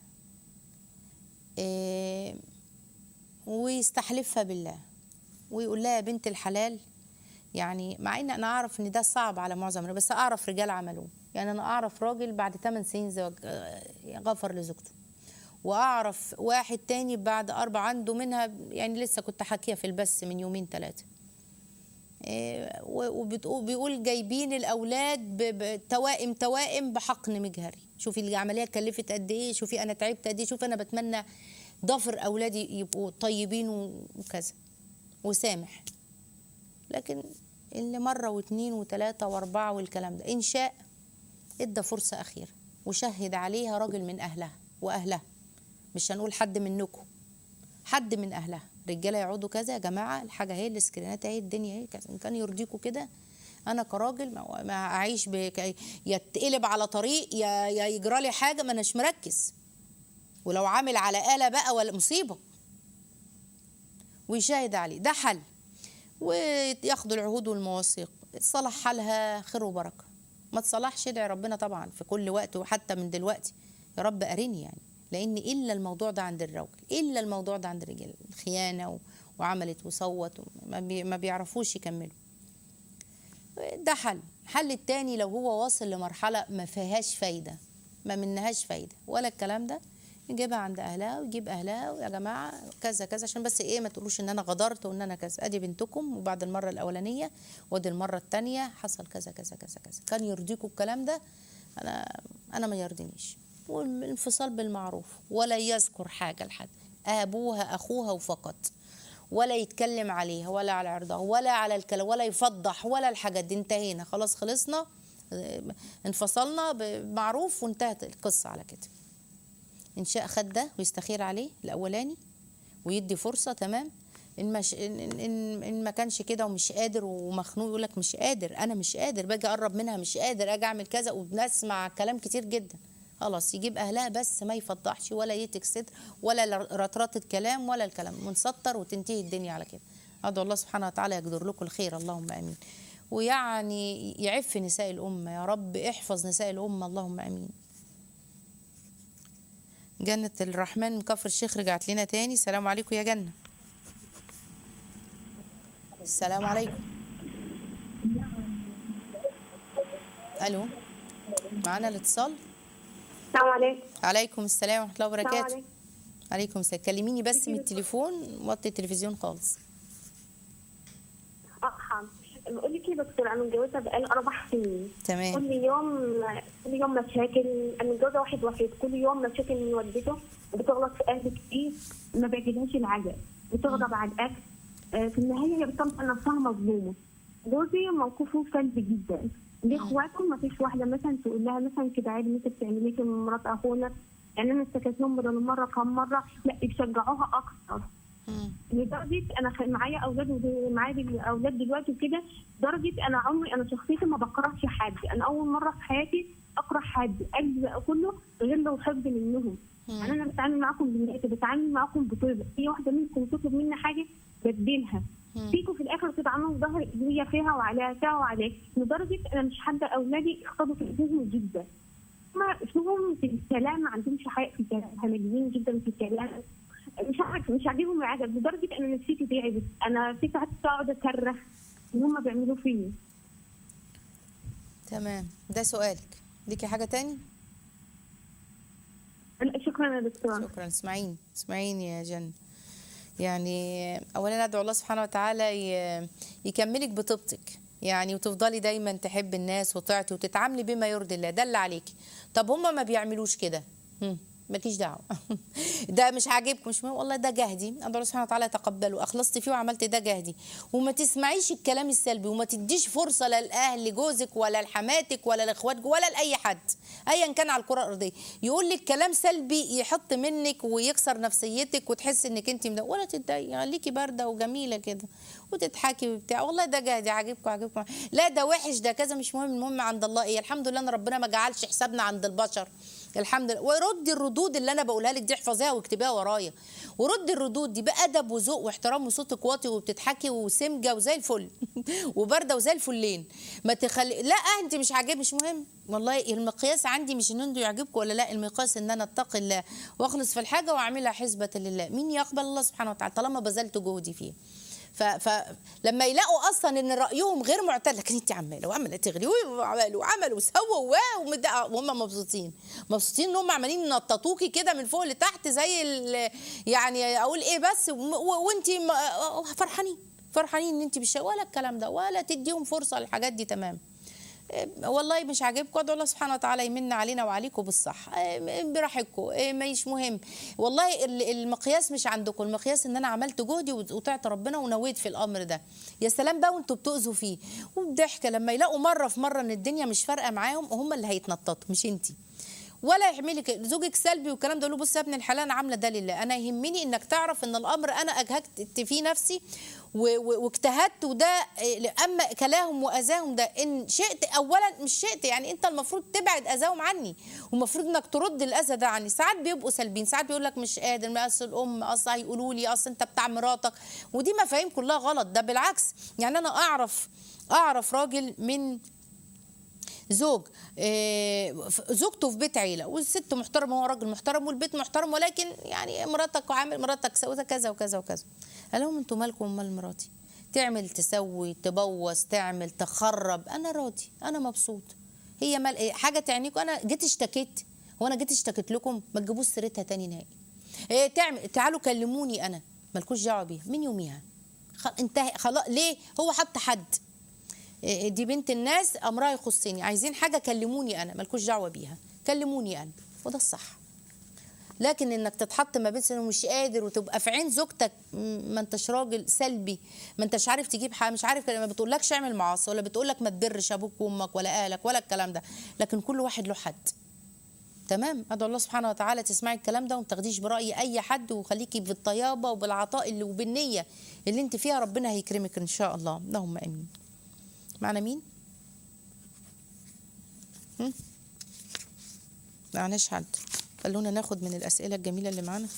Speaker 1: إيه ويستحلفها بالله ويقول لها يا بنت الحلال يعني مع ان انا اعرف ان ده صعب على معظم الرجال بس اعرف رجال عملوه يعني انا اعرف راجل بعد 8 سنين زواج آه، غفر لزوجته واعرف واحد تاني بعد اربع عنده منها يعني لسه كنت حاكيها في البث من يومين ثلاثه وبيقول جايبين الاولاد ب- بتوائم توائم بحقن مجهري شوفي العمليه كلفت قد ايه شوفي انا تعبت قد ايه شوفي انا بتمنى ضفر اولادي يبقوا طيبين و- وكذا وسامح لكن اللي مره واثنين وثلاثه واربعه والكلام ده ان شاء ادى فرصه اخيره وشهد عليها راجل من اهلها واهلها مش هنقول حد منكم حد من اهلها رجاله يقعدوا كذا يا جماعه الحاجه اهي السكرينات اهي الدنيا اهي كذا ان كان يرضيكوا كده انا كراجل ما ما اعيش بك يتقلب على طريق يا يا يجرى لي حاجه ما اناش مركز ولو عامل على آلة بقى ولا مصيبه ويشاهد عليه ده حل وياخدوا العهود والمواثيق تصلح حالها خير وبركه ما تصلحش ادعي ربنا طبعا في كل وقت وحتى من دلوقتي يا رب ارني يعني لان الا الموضوع ده عند الراجل الا الموضوع ده عند الرجال الخيانه و... وعملت وصوت ما, بي... ما بيعرفوش يكملوا ده حل الحل التاني لو هو واصل لمرحله ما فيهاش فايده ما منهاش فايده ولا الكلام ده يجيبها عند اهلها ويجيب اهلها ويا جماعه كذا كذا عشان بس ايه ما تقولوش ان انا غدرت وان انا كذا ادي بنتكم وبعد المره الاولانيه وادي المره الثانيه حصل كذا كذا كذا كذا كان يرضيكم الكلام ده انا انا ما يرضينيش والانفصال بالمعروف ولا يذكر حاجه لحد ابوها اخوها وفقط ولا يتكلم عليها ولا على عرضها ولا على الكلام ولا يفضح ولا الحاجات دي انتهينا خلاص خلصنا اه، انفصلنا بمعروف وانتهت القصه على كده ان شاء خد ده ويستخير عليه الاولاني ويدي فرصه تمام ان مش ان ان, إن, إن ما كانش كده ومش قادر ومخنوق يقول لك مش قادر انا مش قادر باجي اقرب منها مش قادر اجي اعمل كذا وبنسمع كلام كتير جدا خلاص يجيب اهلها بس ما يفضحش ولا يتك ستر ولا رطرطه كلام ولا الكلام منسطر وتنتهي الدنيا على كده ادعو الله سبحانه وتعالى يقدر لكم الخير اللهم امين ويعني يعف نساء الامه يا رب احفظ نساء الامه اللهم امين جنة الرحمن من كفر الشيخ رجعت لنا تاني السلام عليكم يا جنة السلام عليكم الو معانا الاتصال
Speaker 4: السلام عليكم
Speaker 1: عليكم السلام ورحمه الله
Speaker 4: السلام
Speaker 1: وبركاته
Speaker 4: عليكم
Speaker 1: عليكم السلام كلميني بس من التليفون وطي التلفزيون خالص
Speaker 4: اه حاضر بقول لك ايه يا دكتور انا متجوزه بقالي اربع سنين
Speaker 1: تمام
Speaker 4: كل يوم كل يوم مشاكل انا متجوزه واحد وحيد كل يوم مشاكل من والدته بتغلط في اهلي كتير ما بيعجبهاش العجل بتغضب على الاكل آه، في النهايه هي بتطلع نفسها مظلومه جوزي موقفه سلبي جدا ليه اخواته ما فيش واحده مثلا تقول لها مثلا كده عادي انت بتعملي في مرات اخونا يعني انا اشتكيت لهم بدل مره كم مره لا بيشجعوها اكتر
Speaker 1: مم.
Speaker 4: لدرجه انا خ- معايا اولاد ود- معايا دل- اولاد دلوقتي وكده درجه انا عمري انا شخصيتي ما بكرهش حد انا اول مره في حياتي اكره حد قلبي بقى كله غير لو حب منهم يعني انا بتعامل معاكم بالنقطه بتعامل معاكم بطيبه في واحده منكم تطلب مني حاجه بديلها
Speaker 1: مم.
Speaker 4: فيكم في الاخر تدعموا ظهر هي فيها وعليها فيها وعليها لدرجه انا مش حابه اولادي يختاروا في ايديهم جدا هما اسلوبهم في الكلام ما عندهمش حق في الكلام همجيين جدا في الكلام مش عارف مش عاجبهم العجب لدرجه انا نفسيتي تعبت انا في ساعات اقعد اكره ان هم بيعملوا فيا
Speaker 1: تمام ده سؤالك ليكي حاجه تاني
Speaker 4: لا، شكرا يا دكتور
Speaker 1: شكرا اسمعيني اسمعيني يا جنة يعني اولا ادعو الله سبحانه وتعالى ي- يكملك بطيبتك يعني وتفضلي دايما تحب الناس وتعطي وتتعاملي بما يرضي الله ده اللي عليكي طب هما ما بيعملوش كده هم، مالكيش دعوه ده مش عاجبكم مش مهم والله ده جهدي ادعو الله سبحانه وتعالى يتقبله اخلصت فيه وعملت ده جهدي وما تسمعيش الكلام السلبي وما تديش فرصه للاهل جوزك ولا لحماتك ولا لاخواتك ولا لاي حد ايا كان على الكره الارضيه يقول لك كلام سلبي يحط منك ويكسر نفسيتك وتحس انك انت مد... ولا تتضايقي خليكي بارده وجميله كده وتضحكي وبتاع والله ده جهدي عاجبكم عاجبكم لا ده وحش ده كذا مش مهم المهم عند الله ايه الحمد لله ان ربنا ما جعلش حسابنا عند البشر الحمد لله وردي الردود اللي انا بقولها لك دي احفظيها واكتبيها ورايا وردي الردود دي بادب وذوق واحترام وصوتك واطي وبتضحكي وسمجه وزي الفل وبارده وزي الفلين ما تخلي لا انت مش عاجب مش مهم والله المقياس عندي مش ان انتوا يعجبكم ولا لا المقياس ان انا اتقي الله واخلص في الحاجه واعملها حسبه لله مين يقبل الله سبحانه وتعالى طالما بذلت جهدي فيه فلما يلاقوا اصلا ان رايهم غير معتدل لكن انت عماله وعماله تغلي وعملوا وعملوا وسووا وهم مبسوطين مبسوطين ان هم عمالين ينططوكي كده من فوق لتحت زي ال- يعني اقول ايه بس وانت فرحانين فرحانين ان انت بالشيء ولا الكلام ده ولا تديهم فرصه للحاجات دي تمام إيه، والله مش عاجبكم ادعوا الله سبحانه وتعالى يمن علينا وعليكم بالصح إيه، براحتكم إيه، مش مهم والله ال- المقياس مش عندكم المقياس ان انا عملت جهدي وت- وطعت ربنا ونويت في الامر ده يا سلام بقى وانتوا بتؤذوا فيه والضحكه لما يلاقوا مره في مره ان الدنيا مش فارقه معاهم هم اللي هيتنططوا مش انتي ولا يحملك زوجك سلبي والكلام ده يقول له بص يا ابن الحلال انا عامله ده لله انا يهمني انك تعرف ان الامر انا اجهدت فيه نفسي و- و- واجتهدت وده إيه، اما كلاهم واذاهم ده ان شئت اولا مش شئت يعني انت المفروض تبعد اذاهم عني والمفروض انك ترد الاذى ده عني ساعات بيبقوا سلبيين ساعات بيقول لك مش قادر ما اصل الام اصل هيقولوا لي اصل انت بتاع مراتك ودي مفاهيم كلها غلط ده بالعكس يعني انا اعرف اعرف راجل من زوج آه، ف- زوجته في بيت عيله والست محترمه وهو راجل محترم والبيت محترم ولكن يعني مراتك وعامل مراتك سوت كذا وكذا وكذا قال لهم انتوا مالكم ومال مراتي تعمل تسوي تبوظ تعمل تخرب انا راضي انا مبسوط هي مال إيه؟ حاجه تعنيكم انا جيت اشتكيت هو انا جيت اشتكيت لكم ما تجيبوش سيرتها تاني نهائي إيه تعمل تعالوا كلموني انا مالكوش دعوه بيها من يوميها خ- انتهى خلاص ليه هو حط حد إيه دي بنت الناس امرها يخصني عايزين حاجه كلموني انا مالكوش دعوه بيها كلموني انا وده الصح لكن انك تتحط ما بين سنة ومش قادر وتبقى في عين زوجتك م- ما انتش راجل سلبي ما انتش عارف تجيب حاجه مش عارف ما بتقولكش اعمل معاصي ولا بتقولك ما تبرش ابوك وامك ولا اهلك ولا الكلام ده لكن كل واحد له حد تمام ادعو الله سبحانه وتعالى تسمعي الكلام ده وما تاخديش براي اي حد وخليكي بالطيابه وبالعطاء اللي وبالنيه اللي انت فيها ربنا هيكرمك ان شاء الله اللهم امين معنا مين هم؟ معناش حد خلونا ناخد من الاسئله الجميله اللي معانا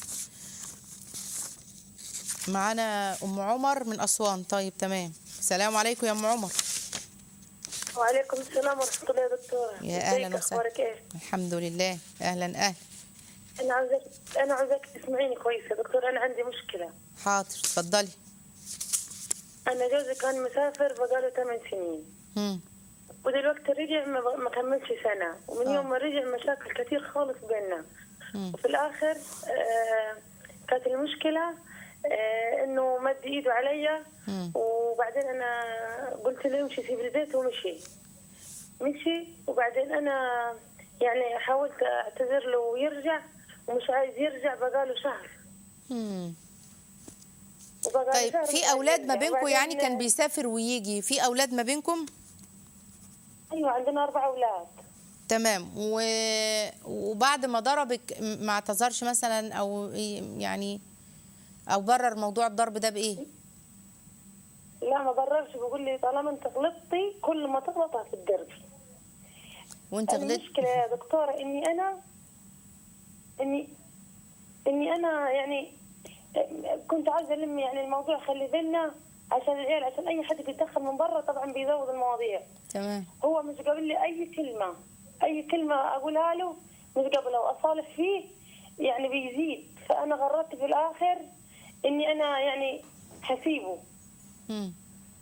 Speaker 1: معانا ام عمر من اسوان طيب تمام السلام عليكم يا ام عمر
Speaker 5: وعليكم السلام ورحمة الله يا دكتورة
Speaker 1: يا
Speaker 5: ازيك؟
Speaker 1: اهلا وسهلا
Speaker 5: أخبارك إيه؟
Speaker 1: الحمد لله اهلا اهلا
Speaker 5: أنا عاوزاك أنا عاوزاك تسمعيني كويس يا دكتور أنا عندي مشكلة
Speaker 1: حاضر اتفضلي
Speaker 5: أنا جوزي كان مسافر بقاله 8 سنين
Speaker 1: هم.
Speaker 5: ودلوقتي رجع ما, ما كملش سنة ومن
Speaker 1: آه.
Speaker 5: يوم ما رجع مشاكل كتير خالص بيننا
Speaker 1: مم.
Speaker 5: وفي الآخر آه كانت المشكلة آه إنه مد إيده عليا
Speaker 1: مم.
Speaker 5: وبعدين أنا قلت له امشي سيب البيت ومشي مشي وبعدين أنا يعني حاولت أعتذر له ويرجع ومش عايز يرجع بقاله شهر
Speaker 1: هم.
Speaker 5: وبقاله
Speaker 1: طيب
Speaker 5: شهر مش
Speaker 1: في
Speaker 5: عايز
Speaker 1: اولاد ما
Speaker 5: يرجع.
Speaker 1: بينكم
Speaker 5: وبعدين-
Speaker 1: يعني كان بيسافر ويجي في اولاد ما بينكم
Speaker 5: أيوة عندنا أربع أولاد
Speaker 1: تمام و... وبعد ما ضربك م- ما اعتذرش مثلا او إيه يعني او برر موضوع الضرب ده بايه
Speaker 5: لا ما بررش بيقول لي طالما أنت غلطتي كل ما تغلط هتتضرب
Speaker 1: وانت غلطت
Speaker 5: المشكلة يا دكتورة إني أنا إني إني أنا يعني كنت عايزة ألم يعني الموضوع خلي بينا عشان العيال عشان أي حد بيتدخل من برا طبعا بيزود المواضيع
Speaker 1: تمام
Speaker 5: هو مش قابل لي أي كلمة أي كلمة أقولها له مش قابله وأصالح فيه يعني بيزيد فأنا غردت في الآخر إني أنا يعني حسيبه
Speaker 1: هم.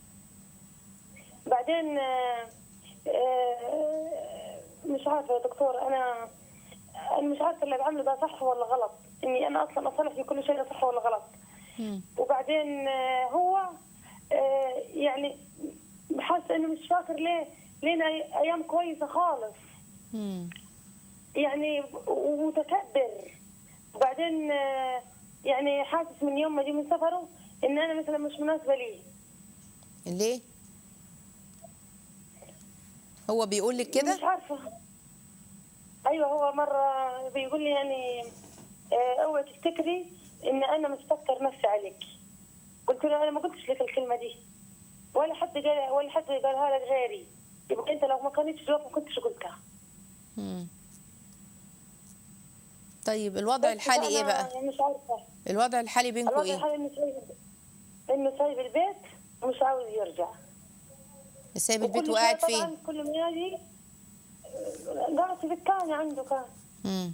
Speaker 5: بعدين آه، آه، مش عارفه يا دكتور انا انا مش عارفه اللي بعمله ده صح ولا غلط اني انا اصلا اصلح في كل شيء صح ولا غلط
Speaker 1: هم.
Speaker 5: وبعدين آه، هو آه، يعني حاسه انه مش فاكر ليه لينا ايام كويسه خالص
Speaker 1: هم.
Speaker 5: يعني ومتكبر وبعدين آه، يعني حاسس من يوم ما جه من سفره ان انا مثلا مش مناسبه ليه
Speaker 1: ليه هو بيقول لك كده
Speaker 5: مش عارفة أيوة هو مرة بيقول لي يعني آه، اوعي تفتكري إن أنا مستكتر نفسي عليك قلت له أنا ما قلتش لك الكلمة دي ولا حد قال ولا حد قالها لك غيري يبقى أنت لو ما كانتش جواب ما كنتش قلتها
Speaker 1: هم. طيب الوضع الحالي ايه
Speaker 5: فأنا
Speaker 1: بقى
Speaker 5: مش عارفه
Speaker 1: الوضع الحالي بينكم
Speaker 5: الوضع
Speaker 1: ايه
Speaker 5: الحالي انه سايب انه سايب البيت ومش عاوز يرجع
Speaker 1: سايب البيت
Speaker 5: وكل
Speaker 1: وقاعد
Speaker 5: شوية طبعاً
Speaker 1: فين
Speaker 5: كل ما يجي قاعد في دكان عنده كان
Speaker 1: مم.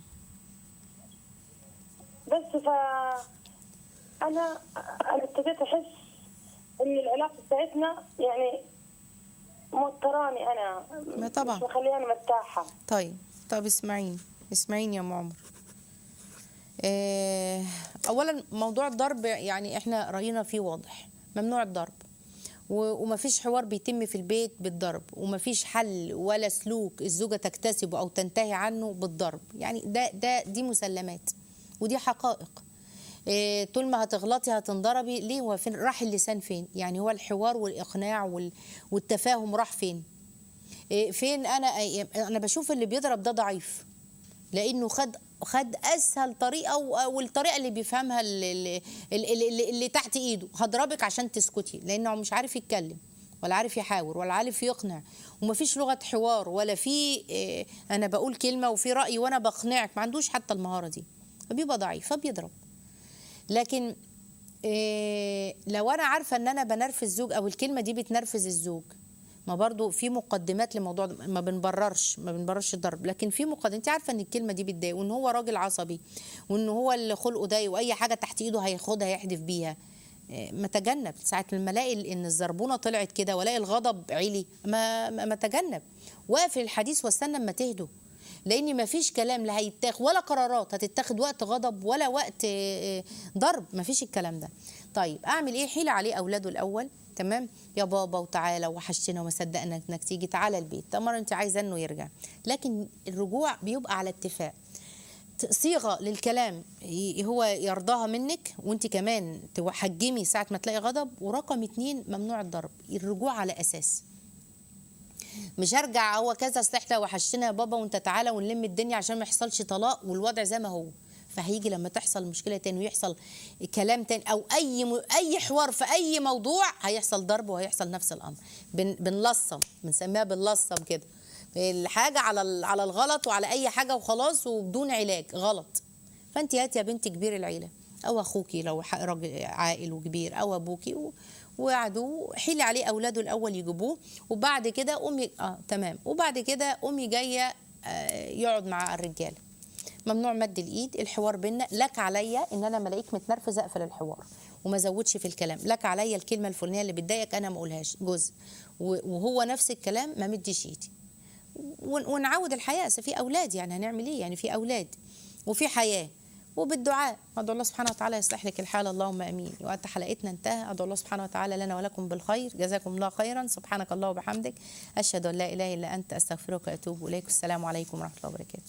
Speaker 5: بس ف انا انا ابتديت احس ان العلاقه بتاعتنا يعني موتراني انا
Speaker 1: ما طبعاً.
Speaker 5: مش مخلياني مرتاحه
Speaker 1: طيب طب اسمعيني اسمعيني يا ام عمر آه، اولا موضوع الضرب يعني احنا راينا فيه واضح ممنوع الضرب و- ومفيش حوار بيتم في البيت بالضرب ومفيش حل ولا سلوك الزوجه تكتسبه او تنتهي عنه بالضرب يعني ده ده دي مسلمات ودي حقائق إيه، طول ما هتغلطي هتنضربي ليه هو فين راح اللسان فين يعني هو الحوار والاقناع وال- والتفاهم راح فين إيه، فين انا انا بشوف اللي بيضرب ده ضعيف لانه خد خد اسهل طريقه و- والطريقه اللي بيفهمها اللي, اللي, اللي, اللي تحت ايده هضربك عشان تسكتي لانه مش عارف يتكلم ولا عارف يحاور ولا عارف يقنع ومفيش لغه حوار ولا في إيه، انا بقول كلمه وفي راي وانا بقنعك ما عندوش حتى المهاره دي فبيبقى ضعيف فبيضرب لكن إيه لو انا عارفه ان انا بنرفز الزوج او الكلمه دي بتنرفز الزوج ما برضو في مقدمات لموضوع ده، ما بنبررش ما بنبررش الضرب لكن في مقدمات انت عارفه ان الكلمه دي بتضايق وان هو راجل عصبي وان هو اللي خلقه ضايق واي حاجه تحت ايده هياخدها يحدف بيها إيه، ما تجنب ساعه لما الاقي ان الزربونه طلعت كده والاقي الغضب عالي ما ما ما تجنب واقفل الحديث واستنى اما تهدوا لان ما فيش كلام لا هيتاخد ولا قرارات هتتاخد وقت غضب ولا وقت آه، آه، ضرب ما فيش الكلام ده طيب اعمل ايه حيل عليه اولاده الاول تمام يا بابا وتعالى وحشتنا وما صدقنا انك تيجي تعالى البيت طب مرة انت عايزه انه يرجع لكن الرجوع بيبقى على اتفاق ت- صيغه للكلام ي- هو يرضاها منك وانت كمان تحجمي ساعه ما تلاقي غضب ورقم اتنين ممنوع الضرب الرجوع على اساس مش هرجع هو كذا اصل احنا وحشتنا يا بابا وانت تعالى ونلم الدنيا عشان ما يحصلش طلاق والوضع زي ما هو فهيجي لما تحصل مشكله تاني ويحصل كلام تاني او اي م... اي حوار في اي موضوع هيحصل ضرب وهيحصل نفس الامر بن... بنلصم بنسميها بنلصم كده الحاجه على ال- على الغلط وعلى اي حاجه وخلاص وبدون علاج غلط فانت هاتي يا بنت كبير العيله او اخوكي لو ح- راجل عاقل وكبير او ابوكي و... وقعدوا حيلي عليه اولاده الاول يجيبوه وبعد كده امي اه تمام وبعد كده امي جايه آه يقعد مع الرجاله ممنوع مد الايد الحوار بينا لك عليا ان انا ملاقيك متنرفزه اقفل الحوار وما زودش في الكلام لك عليا الكلمه الفلانيه اللي بتضايقك انا ما اقولهاش جزء و- وهو نفس الكلام ما مديش ايدي ون- ونعود الحياه أصل في اولاد يعني هنعمل ايه يعني في اولاد وفي حياه وبالدعاء ادعو الله سبحانه وتعالى يصلح لك الحال اللهم امين وقت حلقتنا انتهى ادعو الله سبحانه وتعالى لنا ولكم بالخير جزاكم الله خيرا سبحانك الله وبحمدك اشهد ان لا اله الا انت استغفرك واتوب اليك السلام عليكم ورحمه الله وبركاته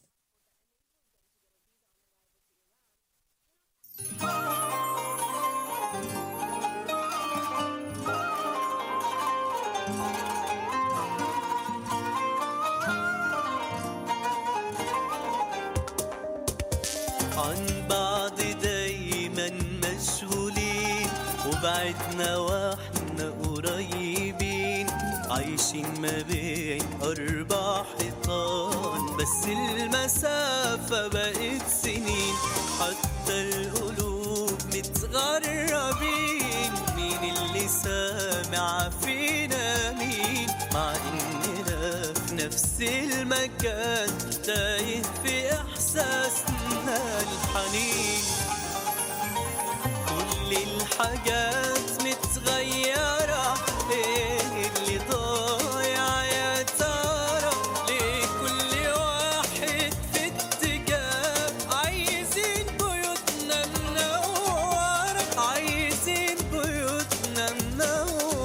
Speaker 6: عن بعض دايما مشغولين وبعدنا واحنا قريبين عايشين ما بين أربع حيطان بس المسافة بقت سنين حتى القلوب متغربين مين اللي سامع فينا مين مع إننا في نفس المكان تايه في إحساسنا الحنين كل الحاجات